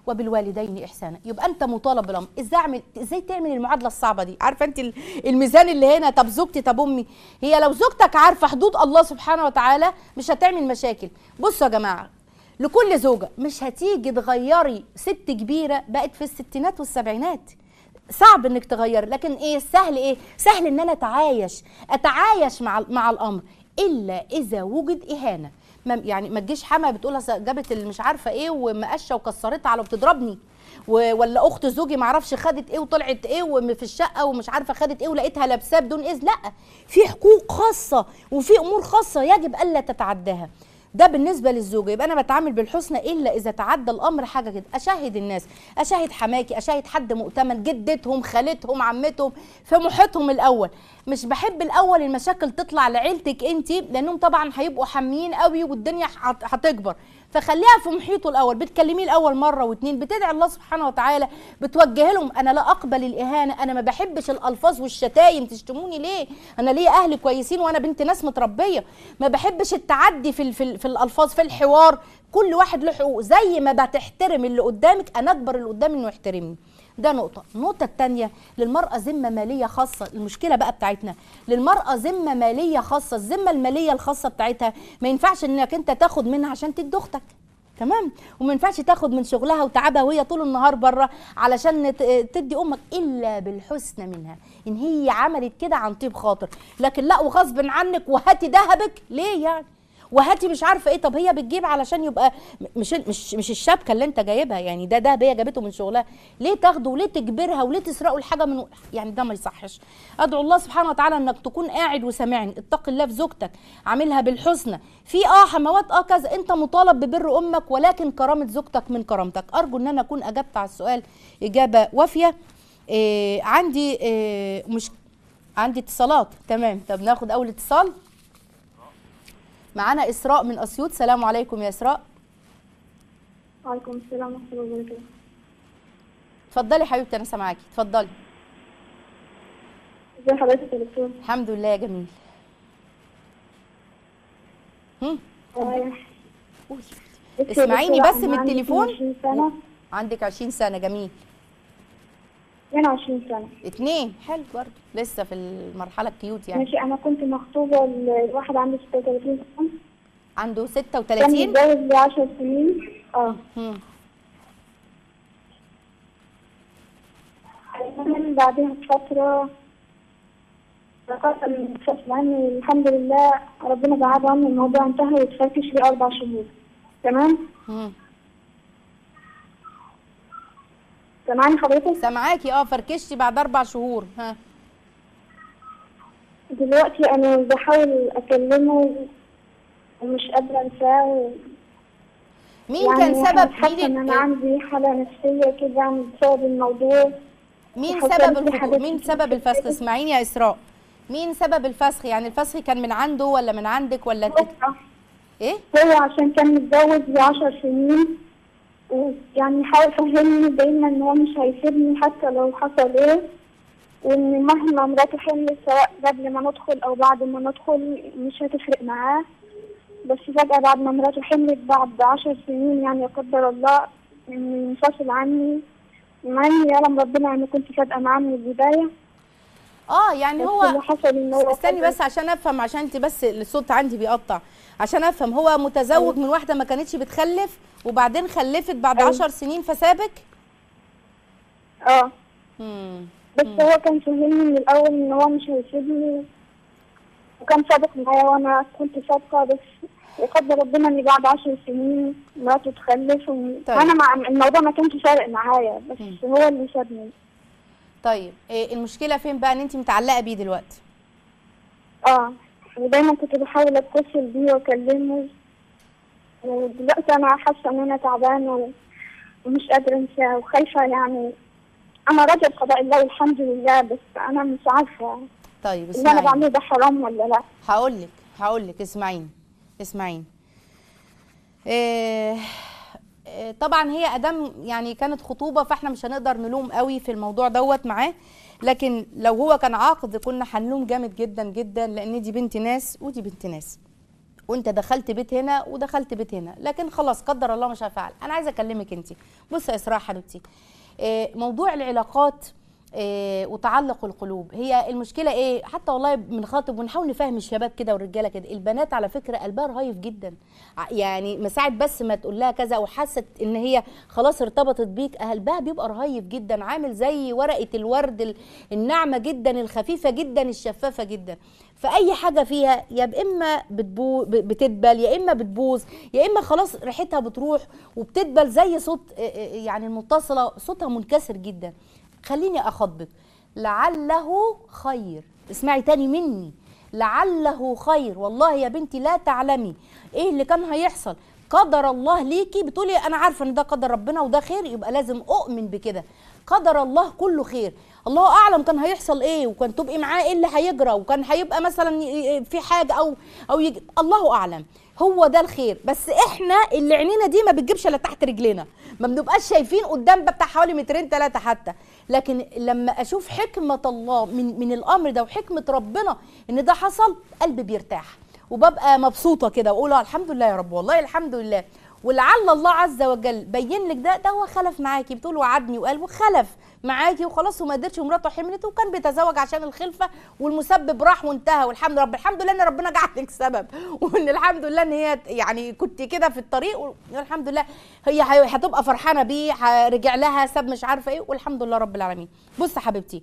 وبالوالدين احسانا يبقى انت مطالب بالامر ازاي اعمل ازاي تعمل المعادله الصعبه دي عارفه انت ال- الميزان اللي هنا طب زوجتي طب امي هي لو زوجتك عارفه حدود الله سبحانه وتعالى مش هتعمل مشاكل بصوا يا جماعه لكل زوجه مش هتيجي تغيري ست كبيره بقت في الستينات والسبعينات صعب انك تغير لكن ايه السهل ايه سهل ان انا اتعايش اتعايش مع مع الامر الا اذا وجد اهانه ما يعني ما تجيش حما بتقول أصل جابت اللي مش عارفه ايه ومقشه وكسرتها على وبتضربني و- ولا اخت زوجي ما اعرفش خدت ايه وطلعت ايه وفي الشقه ومش عارفه خدت ايه ولقيتها لابساه بدون اذن لا في حقوق خاصه وفي امور خاصه يجب الا تتعداها ده بالنسبه للزوجه يبقى انا بتعامل بالحسنى الا اذا تعدى الامر حاجه كده اشاهد الناس اشاهد حماكي اشاهد حد مؤتمن جدتهم خالتهم عمتهم في محيطهم الاول مش بحب الاول المشاكل تطلع لعيلتك انت لانهم طبعا هيبقوا حاميين قوي والدنيا هت- هتكبر فخليها في محيطه الاول بتكلميه الاول مره واتنين بتدعي الله سبحانه وتعالى بتوجه لهم انا لا اقبل الاهانه انا ما بحبش الالفاظ والشتايم تشتموني ليه انا ليا اهلي كويسين وانا بنت ناس متربيه ما بحبش التعدي في ال- في, ال- في الالفاظ في الحوار كل واحد له حقوق زي ما بتحترم اللي قدامك انا اكبر اللي قدامي انه يحترمني ده نقطة، النقطة التانية للمرأة ذمة مالية خاصة، المشكلة بقى بتاعتنا، للمرأة ذمة مالية خاصة، الذمة المالية الخاصة بتاعتها ما ينفعش انك انت تاخد منها عشان تدي اختك. تمام وما ينفعش تاخد من شغلها وتعبها وهي طول النهار بره علشان ت- تدي امك الا بالحسنى منها ان هي عملت كده عن طيب خاطر لكن لا وغصب عنك وهاتي ذهبك ليه يعني وهاتي مش عارفه ايه طب هي بتجيب علشان يبقى م- مش مش مش الشبكه اللي انت جايبها يعني ده ده هي جابته من شغلها ليه تاخده وليه تجبرها وليه تسرقوا الحاجه من يعني ده ما يصحش ادعو الله سبحانه وتعالى انك تكون قاعد وسامعني اتق الله في زوجتك عاملها بالحسنى في اه حموات اه كذا انت مطالب ببر امك ولكن كرامه زوجتك من كرامتك ارجو ان انا اكون اجبت على السؤال اجابه وافيه إيه عندي إيه مش عندي اتصالات تمام طب ناخد اول اتصال معانا اسراء من اسيوط سلام عليكم يا اسراء وعليكم السلام ورحمة الله وبركاته اتفضلي حبيبتي انا سامعاكي اتفضلي ازي حضرتك يا دكتور؟ الحمد لله يا جميل هم آه، قولي. بصي يا اسمعيني دكتورة، بس أنا من عندي التليفون 22 سنة عندك 20 سنه جميل 22 سنة اتنين حلو برضه لسه في المرحله الكيوت يعني ماشي أنا كنت مخطوبة لواحد عنده 36 سنة عنده كان 36 متجوز لي 10 سنين اه هم. المهم بعدها بفترة قسم انفصل عني الحمد لله ربنا بعد عني الموضوع انتهى واتفركش لي أربع شهور تمام؟ هم. سامعني حضرتك؟ سامعاكي اه فركشتي بعد اربع شهور ها دلوقتي أنا بحاول أكلمه ومش قادرة أنساه مين كان سبب حاسه ان انا مين عندي حاله نفسيه كده بسبب الموضوع مين وحصلت سبب لي الخطوبه حاجات مين كتير سبب الفسخ اسمعيني يا اسراء مين سبب الفسخ يعني الفسخ كان من عنده ولا من عندك ولا هو ايه هو عشان كان متجوز لي 10 سنين ويعني حاول يفهمني دايما ان هو مش هيسيبني حتى لو حصل ايه وان مهما مراته حملت سواء قبل ما ندخل او بعد ما ندخل مش هتفرق معاه بس فجأة بعد ما مراته حملت بعد عشر سنين يعني لا قدر الله إنه ينفصل عني مع إني يعلم ربنا إني كنت صادقة معاه من البداية اه يعني بس هو اللي حصل إن هو استني بس عشان افهم عشان انت بس الصوت عندي بيقطع عشان افهم هو متزوج من واحده ما كانتش بتخلف وبعدين خلفت بعد أيوة. عشر سنين فسابك اه مم. بس هو كان فهمني من الأول إن هو مش هيسيبني وكان صادق معايا وأنا كنت صادقة بس يقدر ربنا إني بعد عشر سنين مراته تخلف و... طيب. أنا مع الموضوع ما كانش فارق معايا بس مم. هو اللي سابني طيب إيه المشكله فين بقى ان انت متعلقه بيه دلوقتي اه ودايما كنت بحاول اتصل بيه واكلمه ودلوقتي انا حاسه ان انا تعبانه و- ومش قادره انساه وخايفه يعني انا راضيه بقضاء الله والحمد لله بس انا مش عارفه طيب اللي انا اسمعيني بعمله ده حرام ولا لا هقول لك هقول لك اسمعيني اسمعيني إيه إيه، طبعا هي ادام يعني كانت خطوبه فاحنا مش هنقدر نلوم قوي في الموضوع دوت معاه لكن لو هو كان عاقد كنا هنلوم جامد جدا جدا لان دي بنت ناس ودي بنت ناس وانت دخلت بيت هنا ودخلت بيت هنا لكن خلاص قدر الله ما شاء فعل انا عايزه اكلمك انت بص يا اسراء حبيبتي آه، موضوع العلاقات آه، وتعلق القلوب هي المشكله ايه حتى والله بنخاطب ونحاول نفهم الشباب كده والرجاله كده البنات على فكره قلبها رهيف جدا ع- يعني مساعة بس ما تقول لها كذا وحست ان هي خلاص ارتبطت بيك قلبها بيبقى رهيف جدا عامل زي ورقه الورد ال- الناعمه جدا الخفيفه جدا الشفافه جدا فاي حاجه فيها يا اما بتبو ب- بتدبل يا اما بتبوظ يا اما خلاص ريحتها بتروح وبتدبل زي صوت آه، آه، يعني المتصله صوتها منكسر جدا خليني اخضك لعله خير اسمعي تاني مني لعله خير والله يا بنتي لا تعلمي ايه اللي كان هيحصل قدر الله ليكي بتقولي انا عارفه ان ده قدر ربنا وده خير يبقى لازم اؤمن بكده قدر الله كله خير الله اعلم كان هيحصل ايه وكان تبقي معاه ايه اللي هيجرى وكان هيبقى مثلا ي- ي- في حاجه او او يجي الله اعلم هو ده الخير بس احنا اللي عينينا دي ما بتجيبش الا تحت رجلنا ما بنبقاش شايفين قدام بتاع حوالي مترين ثلاثه حتى لكن لما اشوف حكمه الله من من الامر ده وحكمه ربنا ان ده حصل قلبي بيرتاح وببقى مبسوطه كده واقول آه الحمد لله يا رب والله الحمد لله ولعل الله عز وجل بين لك ده ده هو خلف معاكي بتقول وعدني وقال وخلف معاكي وخلاص وما قدرش ومراته حملت وكان بيتزوج عشان الخلفه والمسبب راح وانتهى والحمد لله الحمد لله ان ربنا جعلك سبب وان الحمد لله ان هي يعني كنت كده في الطريق والحمد لله هي هي- هتبقى فرحانه بيه ه- رجع لها ساب مش عارفه ايه والحمد لله رب العالمين بص يا حبيبتي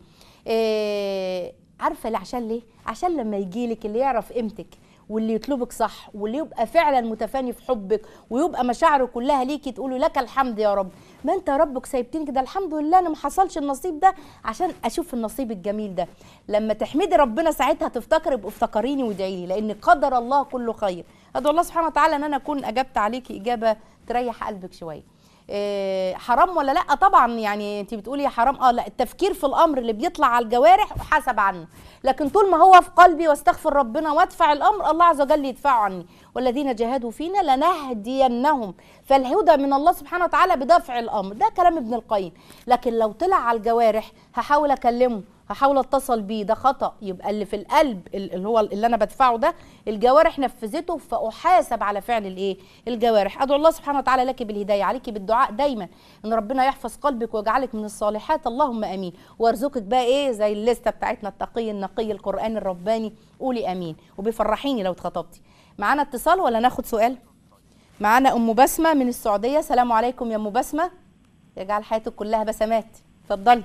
إيه عارفه ليه عشان ليه عشان لما يجي لك اللي يعرف قيمتك واللي يطلبك صح واللي يبقى فعلا متفاني في حبك ويبقى مشاعره كلها ليكي تقولوا لك الحمد يا رب ما انت يا ربك سايبتني كده الحمد لله انا ما حصلش النصيب ده عشان اشوف النصيب الجميل ده لما تحمدي ربنا ساعتها تفتكري يبقى افتكريني وادعي لي لان قدر الله كله خير ادعو الله سبحانه وتعالى ان انا اكون اجبت عليكي اجابه تريح قلبك شويه إيه، حرام ولا لا طبعا يعني انت بتقولي حرام اه لا التفكير في الامر اللي بيطلع على الجوارح وحسب عنه لكن طول ما هو في قلبي واستغفر ربنا وادفع الامر الله عز وجل يدفعه عني والذين جاهدوا فينا لنهدينهم فالهدى من الله سبحانه وتعالى بدفع الامر ده كلام ابن القيم لكن لو طلع على الجوارح هحاول اكلمه هحاول اتصل بيه ده خطا يبقى اللي في القلب ال- اللي هو اللي انا بدفعه ده الجوارح نفذته فاحاسب على فعل الايه الجوارح ادعو الله سبحانه وتعالى لك بالهدايه عليكي بالدعاء دايما ان ربنا يحفظ قلبك ويجعلك من الصالحات اللهم امين وارزقك بقى ايه زي الليسته بتاعتنا التقي النقي القران الرباني قولي امين وبيفرحيني لو اتخطبتي معانا اتصال ولا ناخد سؤال معانا ام بسمه من السعوديه سلام عليكم يا ام بسمه يجعل حياتك كلها بسمات اتفضلي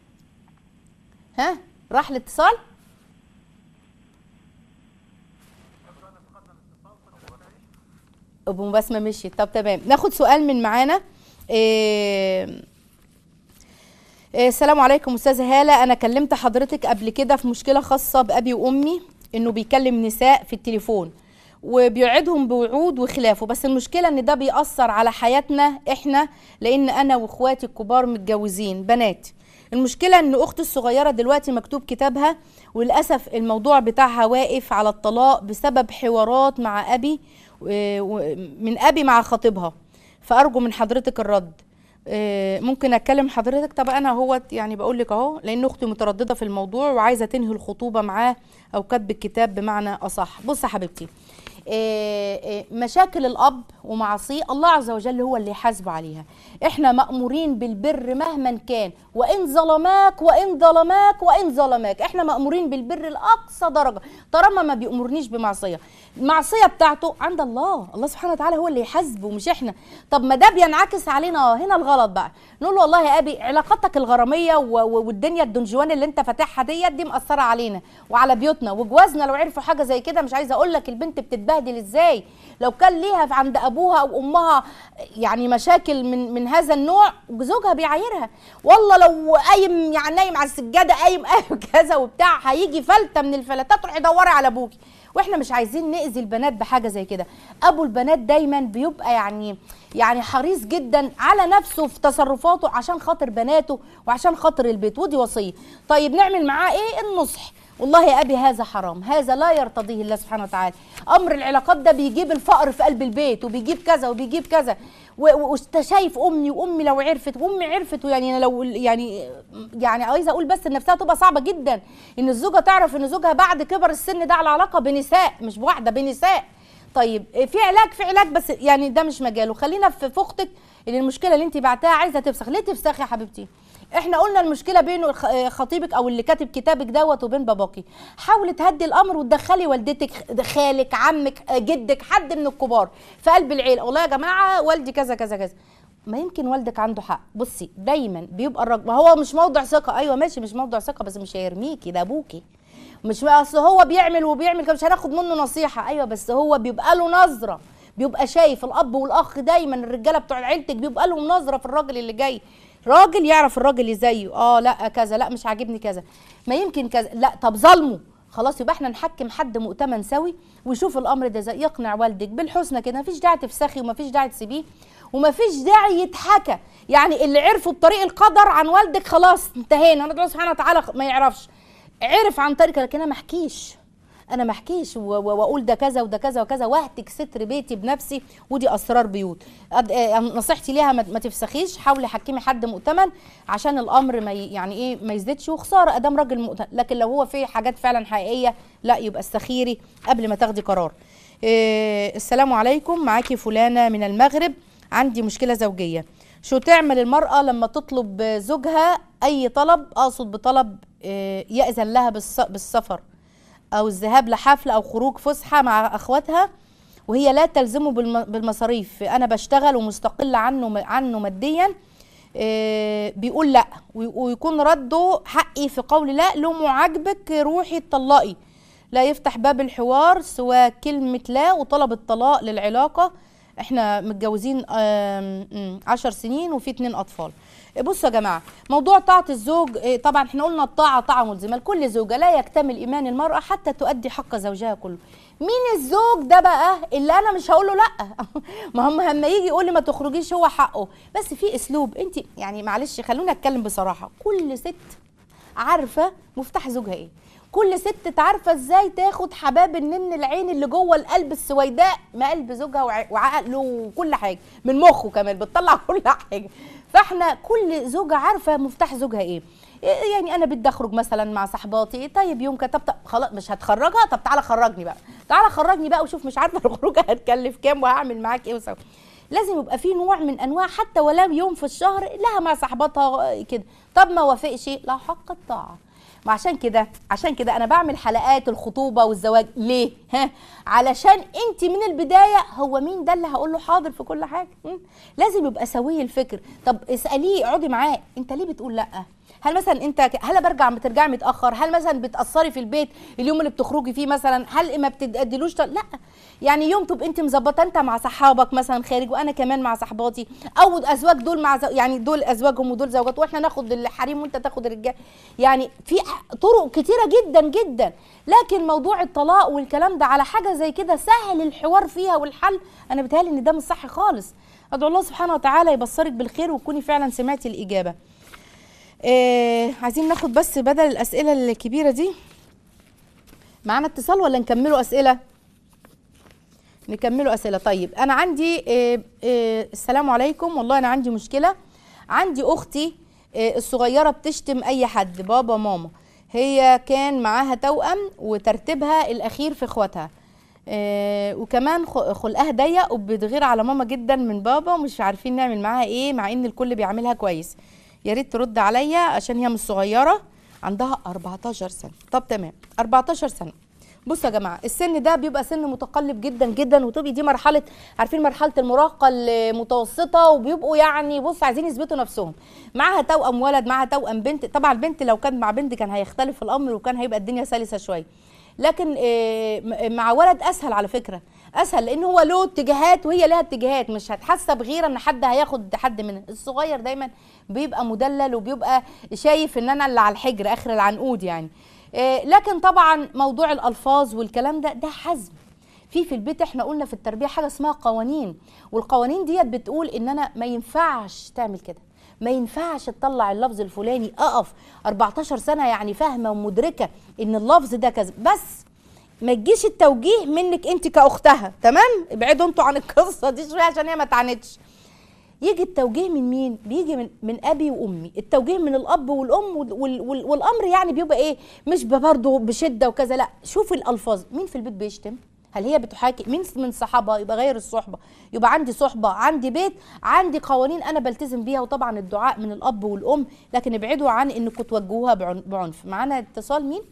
ها راح الاتصال ابو بسمه مشيت طب تمام ناخد سؤال من معانا إيه إيه السلام عليكم استاذه هاله انا كلمت حضرتك قبل كده في مشكله خاصه بابي وامي انه بيكلم نساء في التليفون وبيوعدهم بوعود وخلافه بس المشكله ان ده بيأثر على حياتنا احنا لان انا واخواتي الكبار متجوزين بنات المشكله ان اختي الصغيره دلوقتي مكتوب كتابها وللاسف الموضوع بتاعها واقف على الطلاق بسبب حوارات مع ابي و- و- من ابي مع خطيبها فارجو من حضرتك الرد آه، ممكن اتكلم حضرتك طب انا هو يعني بقول لك اهو لان اختي متردده في الموضوع وعايزه تنهي الخطوبه معاه او كتب الكتاب بمعنى اصح بص يا حبيبتي آه، آه، مشاكل الاب ومعاصيه الله عز وجل هو اللي يحاسبه عليها احنا مامورين بالبر مهما كان وان ظلماك وان ظلماك وان ظلماك احنا مامورين بالبر لاقصى درجه طالما ما بيامرنيش بمعصيه المعصيه بتاعته عند الله الله سبحانه وتعالى هو اللي يحاسبه مش احنا طب ما ده بينعكس علينا اه هنا الغلط بقى نقول له والله يا ابي علاقتك الغراميه و- و- والدنيا الدنجوان اللي انت فاتحها ديت دي مأثره علينا وعلى بيوتنا وجوازنا لو عرفوا حاجه زي كده مش عايزه اقول لك البنت بتتبهدل ازاي لو كان ليها عند ابوها او امها يعني مشاكل من من هذا النوع زوجها بيعايرها والله لو قايم يعني نايم على السجاده قايم قايم كذا وبتاع هيجي فلته من الفلتات تروحي دوري على ابوكي واحنا مش عايزين ناذي البنات بحاجه زي كده ابو البنات دايما بيبقى يعني يعني حريص جدا على نفسه في تصرفاته عشان خاطر بناته وعشان خاطر البيت ودي وصيه طيب نعمل معاه ايه النصح والله يا ابي هذا حرام هذا لا يرتضيه الله سبحانه وتعالى امر العلاقات ده بيجيب الفقر في قلب البيت وبيجيب كذا وبيجيب كذا و- وانت شايف امي وامي لو عرفت وامي عرفت يعني أنا لو يعني يعني عايزه اقول بس ان نفسها تبقى صعبه جدا ان الزوجه تعرف ان زوجها بعد كبر السن ده على علاقه بنساء مش بواحده بنساء طيب إيه، في علاج في علاج بس يعني ده مش مجاله خلينا في في اختك اللي المشكله اللي انت بعتها عايزه تفسخ ليه تفسخي يا حبيبتي احنا قلنا المشكله بينه الخ- آه، خطيبك او اللي كاتب كتابك دوت وبين باباكي حاولي تهدي الامر وتدخلي والدتك خالك عمك آه، جدك حد من الكبار في قلب العيله والله يا جماعه والدي كذا كذا كذا ما يمكن والدك عنده حق بصي دايما بيبقى الراجل ما هو مش موضع ثقه ايوه ماشي مش موضع ثقه بس مش هيرميكي ده ابوكي مش اصل هو بيعمل وبيعمل كده مش هناخد منه نصيحه ايوه بس هو بيبقى له نظره بيبقى شايف الاب والاخ دايما الرجاله بتوع عيلتك بيبقى لهم نظره في الراجل اللي جاي راجل يعرف الراجل اللي زيه اه لا كذا لا مش عاجبني كذا ما يمكن كذا لا طب ظلمه خلاص يبقى احنا نحكم حد مؤتمن سوي ويشوف الامر ده زي يقنع والدك بالحسنى كده مفيش داعي تفسخي ومفيش داعي تسيبيه ومفيش داعي يتحكى يعني اللي عرفوا بطريق القدر عن والدك خلاص انتهينا ندعو سبحانه وتعالى ما يعرفش عرف عن طريق لكن انا ما احكيش انا ما احكيش و- و- واقول ده كذا وده كذا وكذا واهتك ستر بيتي بنفسي ودي اسرار بيوت أد- آه، نصيحتي ليها ما ما تفسخيش حاولي حكمي حد مؤتمن عشان الامر ما ي- يعني ايه ما يزيدش وخساره ادام راجل مؤتمن لكن لو هو فيه حاجات فعلا حقيقيه لا يبقى استخيري قبل ما تاخدي قرار إيه السلام عليكم معاكي فلانه من المغرب عندي مشكله زوجيه شو تعمل المرأة لما تطلب زوجها أي طلب أقصد بطلب آه، يأذن لها بالس- بالسفر أو الذهاب لحفل أو خروج فسحة مع أخواتها وهي لا تلزمه بالم- بالمصاريف أنا بشتغل ومستقلة عنه عنه ماديا آه، بيقول لا وي- ويكون رده حقي في قول لا لو معاجبك روحي اتطلقي لا يفتح باب الحوار سوى كلمة لا وطلب الطلاق للعلاقة احنا متجوزين آم، مم، عشر سنين وفي اتنين اطفال بصوا يا جماعه موضوع طاعه الزوج إيه، طبعا احنا قلنا الطاعه طاعه ملزمه لكل زوجه لا يكتمل ايمان المراه حتى تؤدي حق زوجها كله مين الزوج ده بقى اللي انا مش هقول له لا ما هم لما يجي يقول لي ما تخرجيش هو حقه بس في اسلوب انت يعني معلش خلونا اتكلم بصراحه كل ست عارفه مفتاح زوجها ايه كل ست عارفه ازاي تاخد حباب النن العين اللي جوه القلب السويداء ما قلب زوجها وع- وعقله وكل حاجه من مخه كمان بتطلع كل حاجه فاحنا كل زوجه عارفه مفتاح زوجها ايه إيه يعني انا بدي اخرج مثلا مع صحباتي طيب يوم كده طب طب خلاص مش هتخرجها طب تعالى خرجني بقى تعالى خرجني بقى وشوف مش عارفه الخروجه هتكلف كام وهعمل معاك ايه وسوي لازم يبقى في نوع من انواع حتى ولو يوم في الشهر لها مع صاحباتها كده طب ما وافقش لا حق الطاعه ما عشان كده عشان كده انا بعمل حلقات الخطوبه والزواج ليه ها علشان انت من البدايه هو مين ده اللي هقول له حاضر في كل حاجه م? لازم يبقى سوي الفكر طب اساليه اقعدي معاه انت ليه بتقول لا هل مثلا انت ك- هل برجع بترجعي متاخر هل مثلا بتاثري في البيت اليوم اللي بتخرجي فيه مثلا هل ما بتديلوش ط- لا يعني يوم تبقى انت مظبطه انت مع صحابك مثلا خارج وانا كمان مع صحباتي او ازواج دول مع زو... يعني دول ازواجهم ودول زوجات واحنا ناخد الحريم وانت تاخد الرجال يعني في طرق كتيره جدا جدا لكن موضوع الطلاق والكلام ده على حاجه زي كده سهل الحوار فيها والحل انا بتهيألي ان ده مش صح خالص ادعو الله سبحانه وتعالى يبصرك بالخير وتكوني فعلا سمعتي الاجابه آه عايزين ناخد بس بدل الاسئله الكبيره دي معانا اتصال ولا نكملوا اسئله نكملوا اسئله طيب انا عندي آه آه السلام عليكم والله انا عندي مشكله عندي اختي آه الصغيره بتشتم اي حد بابا ماما هي كان معاها توأم وترتيبها الاخير في اخواتها آه وكمان خ- خلقها ضيق وبتغير على ماما جدا من بابا ومش عارفين نعمل معاها ايه مع ان الكل بيعملها كويس يا ريت ترد عليا عشان هي مش صغيره عندها 14 سنه طب تمام 14 سنه بصوا يا جماعه السن ده بيبقى سن متقلب جدا جدا وتبقي دي مرحله عارفين مرحله المراهقه المتوسطه وبيبقوا يعني بص عايزين يثبتوا نفسهم معاها توأم ولد معاها توأم بنت طبعا البنت لو كان مع بنت كان هيختلف الامر وكان هيبقى الدنيا سلسه شويه لكن آه، م- مع ولد اسهل على فكره اسهل لان هو له اتجاهات وهي لها اتجاهات مش هتحسب بغيره ان حد هياخد حد منها الصغير دايما بيبقى مدلل وبيبقى شايف ان انا اللي على الحجر اخر العنقود يعني آه، لكن طبعا موضوع الالفاظ والكلام ده ده حزم في في البيت احنا قلنا في التربيه حاجه اسمها قوانين والقوانين ديت بتقول ان انا ما ينفعش تعمل كده ما ينفعش تطلع اللفظ الفلاني اقف 14 سنه يعني فاهمه ومدركه ان اللفظ ده كذا بس ما تجيش التوجيه منك انت كاختها تمام ابعدوا انتوا عن القصه دي شويه عشان هي ما تعاندش يجي التوجيه من مين بيجي من من ابي وامي التوجيه من الاب والام وال وال وال والامر يعني بيبقى ايه مش برضه بشده وكذا لا شوفي الالفاظ مين في البيت بيشتم هل هي بتحاكي مين من صحابها يبقى غير الصحبه يبقى عندي صحبه عندي بيت عندي قوانين انا بلتزم بيها وطبعا الدعاء من الاب والام لكن ابعدوا عن انكم توجهوها بعن- بعنف معانا اتصال مين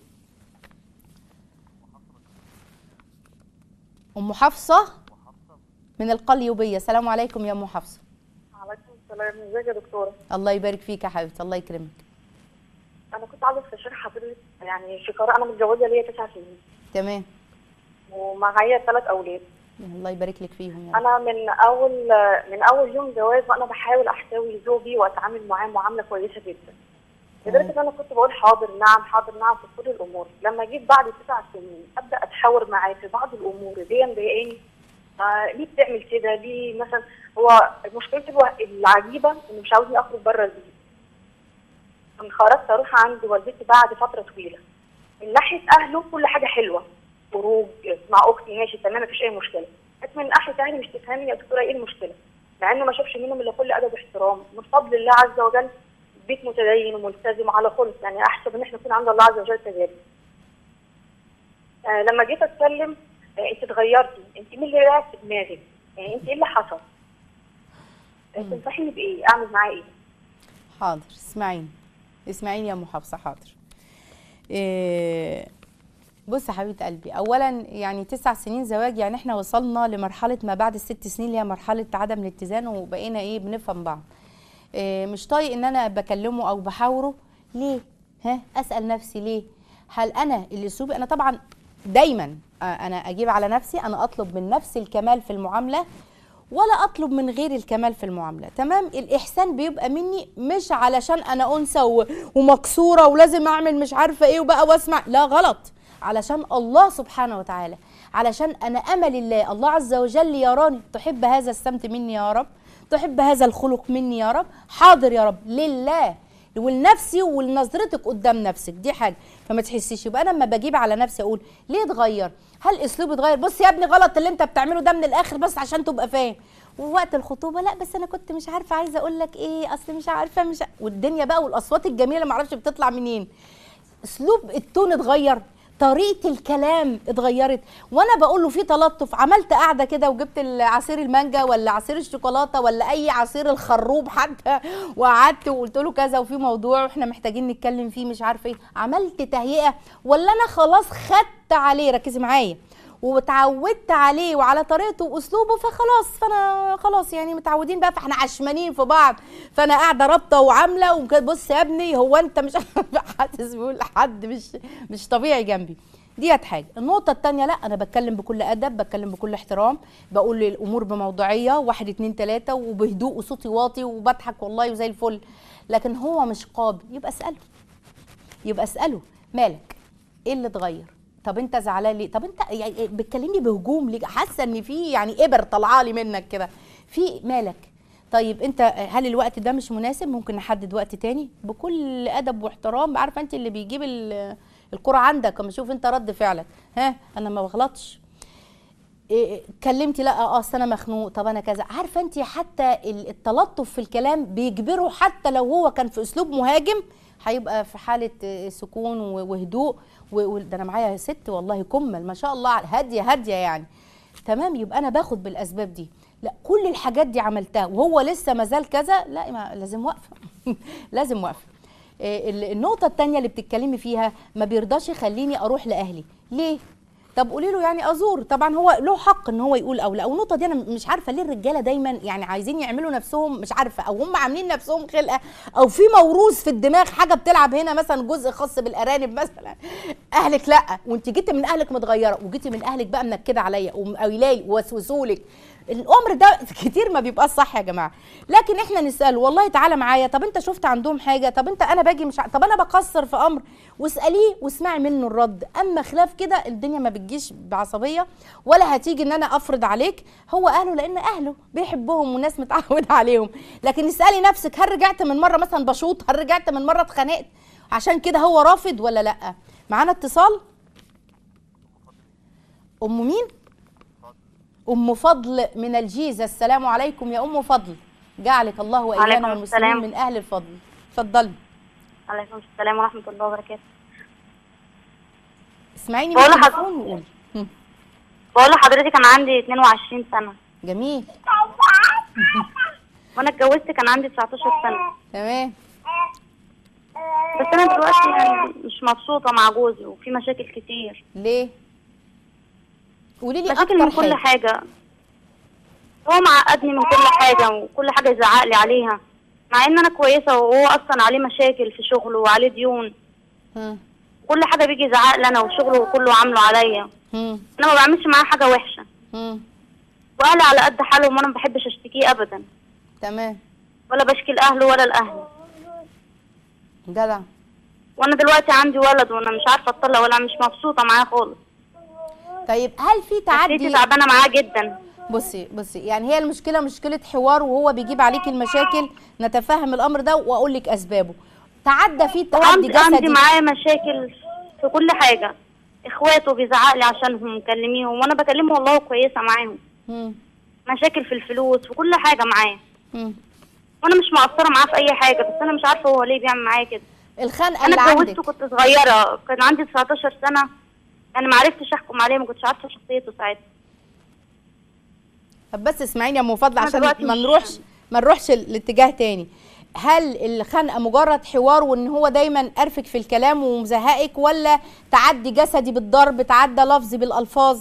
ام حفصه من القليوبيه السلام عليكم يا ام حفصه عليكم السلام ازيك يا دكتوره الله يبارك فيك يا حبيبتي الله يكرمك انا كنت عايزه استشير حضرتك يعني في قرار انا متجوزه ليا تسع سنين تمام ومعايا ثلاث اولاد الله يبارك لك فيهم يا رب. انا من اول من اول يوم جواز وانا بحاول احتوي زوجي واتعامل معاه معامله كويسه جدا لدرجه ان انا كنت بقول حاضر نعم حاضر نعم في كل الامور لما جيت بعد تسع سنين ابدا اتحاور معاه في بعض الامور اللي هي مضايقاني آه ليه بتعمل كده ليه مثلا هو مشكلتي الو- العجيبه انه مش عاوزني اخرج بره البيت من خرجت اروح عند والدتي بعد فتره طويله من ناحيه اهله كل حاجه حلوه خروج مع اختي ماشي تمام مفيش اي مشكله بس من ناحيه اهلي مش تفهمي يا دكتوره ايه المشكله مع انه ما اشوفش منهم الا كل ادب واحترام من فضل الله عز وجل بيت متدين وملتزم على خلق يعني احسب ان احنا نكون عند الله عز وجل كذلك آه لما جيت اتكلم آه انت اتغيرتي انت مين اللي رايح في دماغك يعني انت ايه اللي حصل آه، تنصحيني بايه اعمل معاه ايه حاضر اسمعيني اسمعيني يا ام حفصه حاضر إيه بص يا حبيبه قلبي اولا يعني تسع سنين زواج يعني احنا وصلنا لمرحله ما بعد الست سنين اللي هي مرحله عدم الاتزان وبقينا ايه بنفهم بعض إيه مش طايق ان انا بكلمه او بحاوره ليه ها اسال نفسي ليه هل انا الاسلوب انا طبعا دايما آه، انا اجيب على نفسي انا اطلب من نفسي الكمال في المعامله ولا اطلب من غير الكمال في المعامله تمام الاحسان بيبقى مني مش علشان انا انثى و- ومكسوره ولازم اعمل مش عارفه ايه وبقى واسمع لا غلط علشان الله سبحانه وتعالى علشان انا امل الله الله عز وجل يراني تحب هذا السمت مني يا رب تحب هذا الخلق مني يا رب حاضر يا رب لله ولنفسي ولنظرتك قدام نفسك دي حاجه فما تحسيش يبقى انا لما بجيب على نفسي اقول ليه اتغير هل اسلوبي اتغير بص يا ابني غلط اللي انت بتعمله ده من الاخر بس عشان تبقى فاهم ووقت الخطوبه لا بس انا كنت مش عارفه عايزه اقول لك ايه اصل مش عارفه مش ع- والدنيا بقى والاصوات الجميله ما اعرفش بتطلع منين اسلوب التون اتغير طريقه الكلام اتغيرت وانا بقول له في تلطف عملت قاعده كده وجبت عصير المانجا ولا عصير الشوكولاته ولا اي عصير الخروب حتى وقعدت وقلت له كذا وفي موضوع واحنا محتاجين نتكلم فيه مش عارفه ايه عملت تهيئه ولا انا خلاص خدت عليه ركزي معايا واتعودت عليه وعلى طريقته واسلوبه فخلاص فانا خلاص يعني متعودين بقى فاحنا عشمانين في بعض فانا قاعده رابطه وعامله وكده بص يا ابني هو انت مش حاسس بيقول حد مش مش طبيعي جنبي ديت حاجه النقطه الثانيه لا انا بتكلم بكل ادب بتكلم بكل احترام بقول الامور بموضوعيه واحد اتنين تلاته وبهدوء وصوتي واطي وبضحك والله وزي الفل لكن هو مش قابل يبقى اساله يبقى اساله مالك ايه اللي اتغير طب انت زعلان ليه طب انت يعني بتكلمني بهجوم ليه حاسه ان في يعني ابر طالعه لي منك كده في مالك طيب انت هل الوقت ده مش مناسب ممكن نحدد وقت تاني بكل ادب واحترام عارفه انت اللي بيجيب ال- الكرة عندك اما اشوف انت رد فعلك ها انا ما بغلطش إيه، كلمتي لا اه اصل انا مخنوق طب انا كذا عارفه انت حتى ال- التلطف في الكلام بيجبره حتى لو هو كان في اسلوب مهاجم هيبقى في حاله آه، سكون و- وهدوء و- و- ده انا معايا ست والله كمل ما شاء الله هاديه هاديه يعني تمام يبقى انا باخد بالاسباب دي لا كل الحاجات دي عملتها وهو لسه ما زال كذا لا ما لازم وقفه لازم وقفه إيه، ال- النقطة التانية اللي بتتكلمي فيها ما بيرضاش يخليني أروح لأهلي ليه؟ طب قولي له يعني ازور طبعا هو له حق ان هو يقول او لا والنقطه دي انا مش عارفه ليه الرجاله دايما يعني عايزين يعملوا نفسهم مش عارفه او هم عاملين نفسهم خلقه او في موروث في الدماغ حاجه بتلعب هنا مثلا جزء خاص بالارانب مثلا اهلك لا وانت جيتي من اهلك متغيره وجيتي من اهلك بقى منكده عليا وقايله لي ووسوسوا لك الامر ده كتير ما بيبقاش صح يا جماعه لكن احنا نساله والله تعالى معايا طب انت شفت عندهم حاجه طب انت انا باجي مش ع- طب انا بقصر في امر واساليه واسمعي منه الرد اما خلاف كده الدنيا ما بتجيش بعصبيه ولا هتيجي ان انا افرض عليك هو اهله لان اهله بيحبهم وناس متعود عليهم لكن اسالي نفسك هل رجعت من مره مثلا بشوط هل رجعت من مره اتخانقت عشان كده هو رافض ولا لا معانا اتصال ام مين ام فضل من الجيزه السلام عليكم يا ام فضل جعلك الله وايانا وعليكم والمسلمين السلام. من اهل الفضل اتفضلي عليكم السلام ورحمة الله وبركاته اسمعيني من بقول لحضرتك- التليفون وقولي هم. بقول لحضرتك انا عندي 22 سنه جميل وانا اتجوزت كان عندي 19 سنه تمام بس انا دلوقتي يعني مش مبسوطه مع جوزي وفي مشاكل كتير ليه قولي لي مشاكل من اكتر كل حاجه حاجه هو معقدني من كل حاجه وكل حاجه يزعق لي عليها مع ان انا كويسه وهو اصلا عليه مشاكل في شغله وعليه ديون هم. كل حاجه بيجي يزعق لي انا وشغله كله عامله عليا هم. انا ما بعملش معاه حاجه وحشه هم. واهلي على قد حالهم وانا ما بحبش اشتكيه ابدا تمام ولا بشكي لاهله ولا لاهلي جدع وانا دلوقتي عندي ولد وانا مش عارفه اتطلق ولا مش مبسوطه معاه خالص طيب هل في نفسيتي تعدي تعبانه معاه جدا بصي بصي يعني هي المشكله مشكله حوار وهو بيجيب عليك المشاكل نتفهم الامر ده واقول لك اسبابه تعدى في هو تعدي عندي, عندي جسدي معاه مشاكل في كل حاجه اخواته بيزعق لي عشانهم مكلميهم وانا بكلمه والله كويسه معاهم مم. مشاكل في الفلوس وكل حاجه معاه مم. وانا مش مقصره معاه في اي حاجه بس انا مش عارفه هو ليه بيعمل معايا كده الخنقه انا اللي اتجوزته عندك كنت صغيره كان عندي 19 سنه انا ما عرفتش احكم عليه ما كنتش عارفه شخصيته ساعتها طب بس اسمعيني يا ام فضل أنا عشان دلوقتي ما مش- نروحش ما نروحش الاتجاه تاني هل الخنقه مجرد حوار وان هو دايما قرفك في الكلام ومزهقك ولا تعدي جسدي بالضرب تعدى لفظي بالالفاظ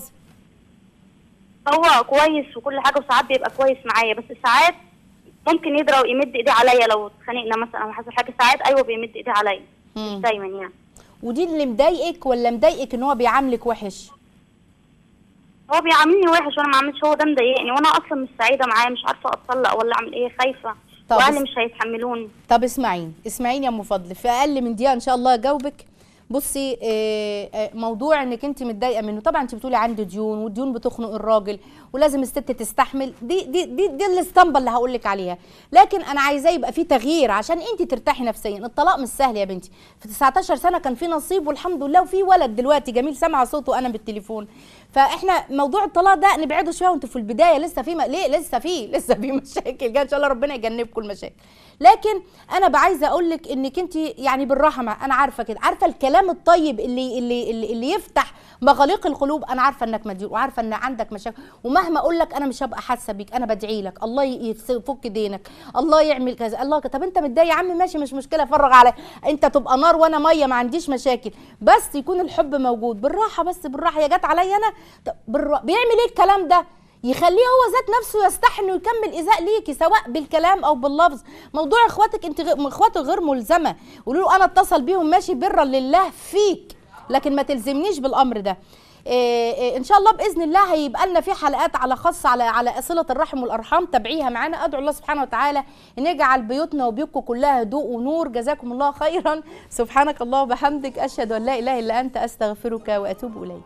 هو كويس وكل حاجه وساعات بيبقى كويس معايا بس ساعات ممكن يضرب يمد ايديه عليا لو اتخانقنا مثلا او حصل حاجه ساعات ايوه بيمد ايديه عليا مش مم. دايما يعني ودي اللي مضايقك ولا مضايقك ان هو بيعاملك وحش هو بيعاملني وحش وانا ما عملتش هو ده مضايقني وانا اصلا مش سعيده معاه مش عارفه اتطلق ولا اعمل ايه خايفه طب واهلي بس- مش هيتحملوني طب اسمعيني اسمعيني يا ام فضل في اقل من دقيقه ان شاء الله اجاوبك بصي آه، آه، موضوع انك انت متضايقه منه طبعا انت بتقولي عندي ديون والديون بتخنق الراجل ولازم الست تستحمل دي دي دي, دي الاسطمبه اللي هقول لك عليها لكن انا عايزاه يبقى في تغيير عشان انت ترتاحي نفسيا الطلاق مش سهل يا بنتي في 19 سنه كان في نصيب والحمد لله وفي ولد دلوقتي جميل سامعه صوته انا بالتليفون فاحنا موضوع الطلاق ده نبعده شويه وانتوا في البدايه لسه في م... ليه لسه في لسه في مشاكل جايه ان شاء الله ربنا يجنبكم المشاكل لكن انا عايزه اقول لك انك انت يعني بالراحه مع انا عارفه كده عارفه الكلام الطيب اللي اللي اللي, اللي يفتح مغاليق القلوب انا عارفه انك مديون وعارفه ان عندك مشاكل ومهما اقول لك انا مش هبقى حاسه بيك انا بدعي لك الله ي- يفك دينك الله يعمل كذا الله ك- طب انت متضايق يا عم ماشي مش مشكله فرغ عليا انت تبقى نار وانا ميه ما عنديش مشاكل بس يكون الحب موجود بالراحه بس بالراحه يا جت عليا انا طب بالرا... بيعمل ايه الكلام ده يخليه هو ذات نفسه يستحي انه يكمل ايذاء ليكي سواء بالكلام او باللفظ موضوع اخواتك انت غ... اخواته غير ملزمه قولوا له انا اتصل بيهم ماشي برا لله فيك لكن ما تلزمنيش بالامر ده إيه إيه ان شاء الله باذن الله هيبقى لنا في حلقات على خاص على على صله الرحم والارحام تابعيها معانا ادعو الله سبحانه وتعالى ان يجعل بيوتنا وبيوتكم كلها هدوء ونور جزاكم الله خيرا سبحانك الله وبحمدك اشهد ان لا اله الا انت استغفرك واتوب اليك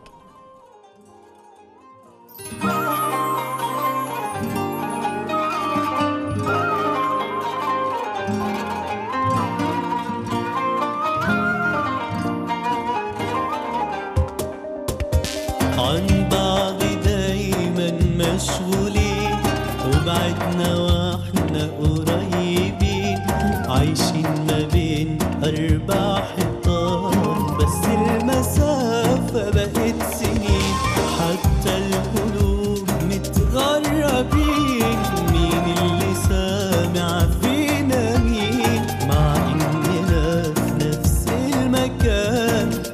عن بعض دايما مشغولين وبعدنا واحنا قريبين عايشين ما بين أربع حيطان بس المسافة بقت سنين حتى القلوب متغربين مين اللي سامع فينا مين مع إننا في نفس المكان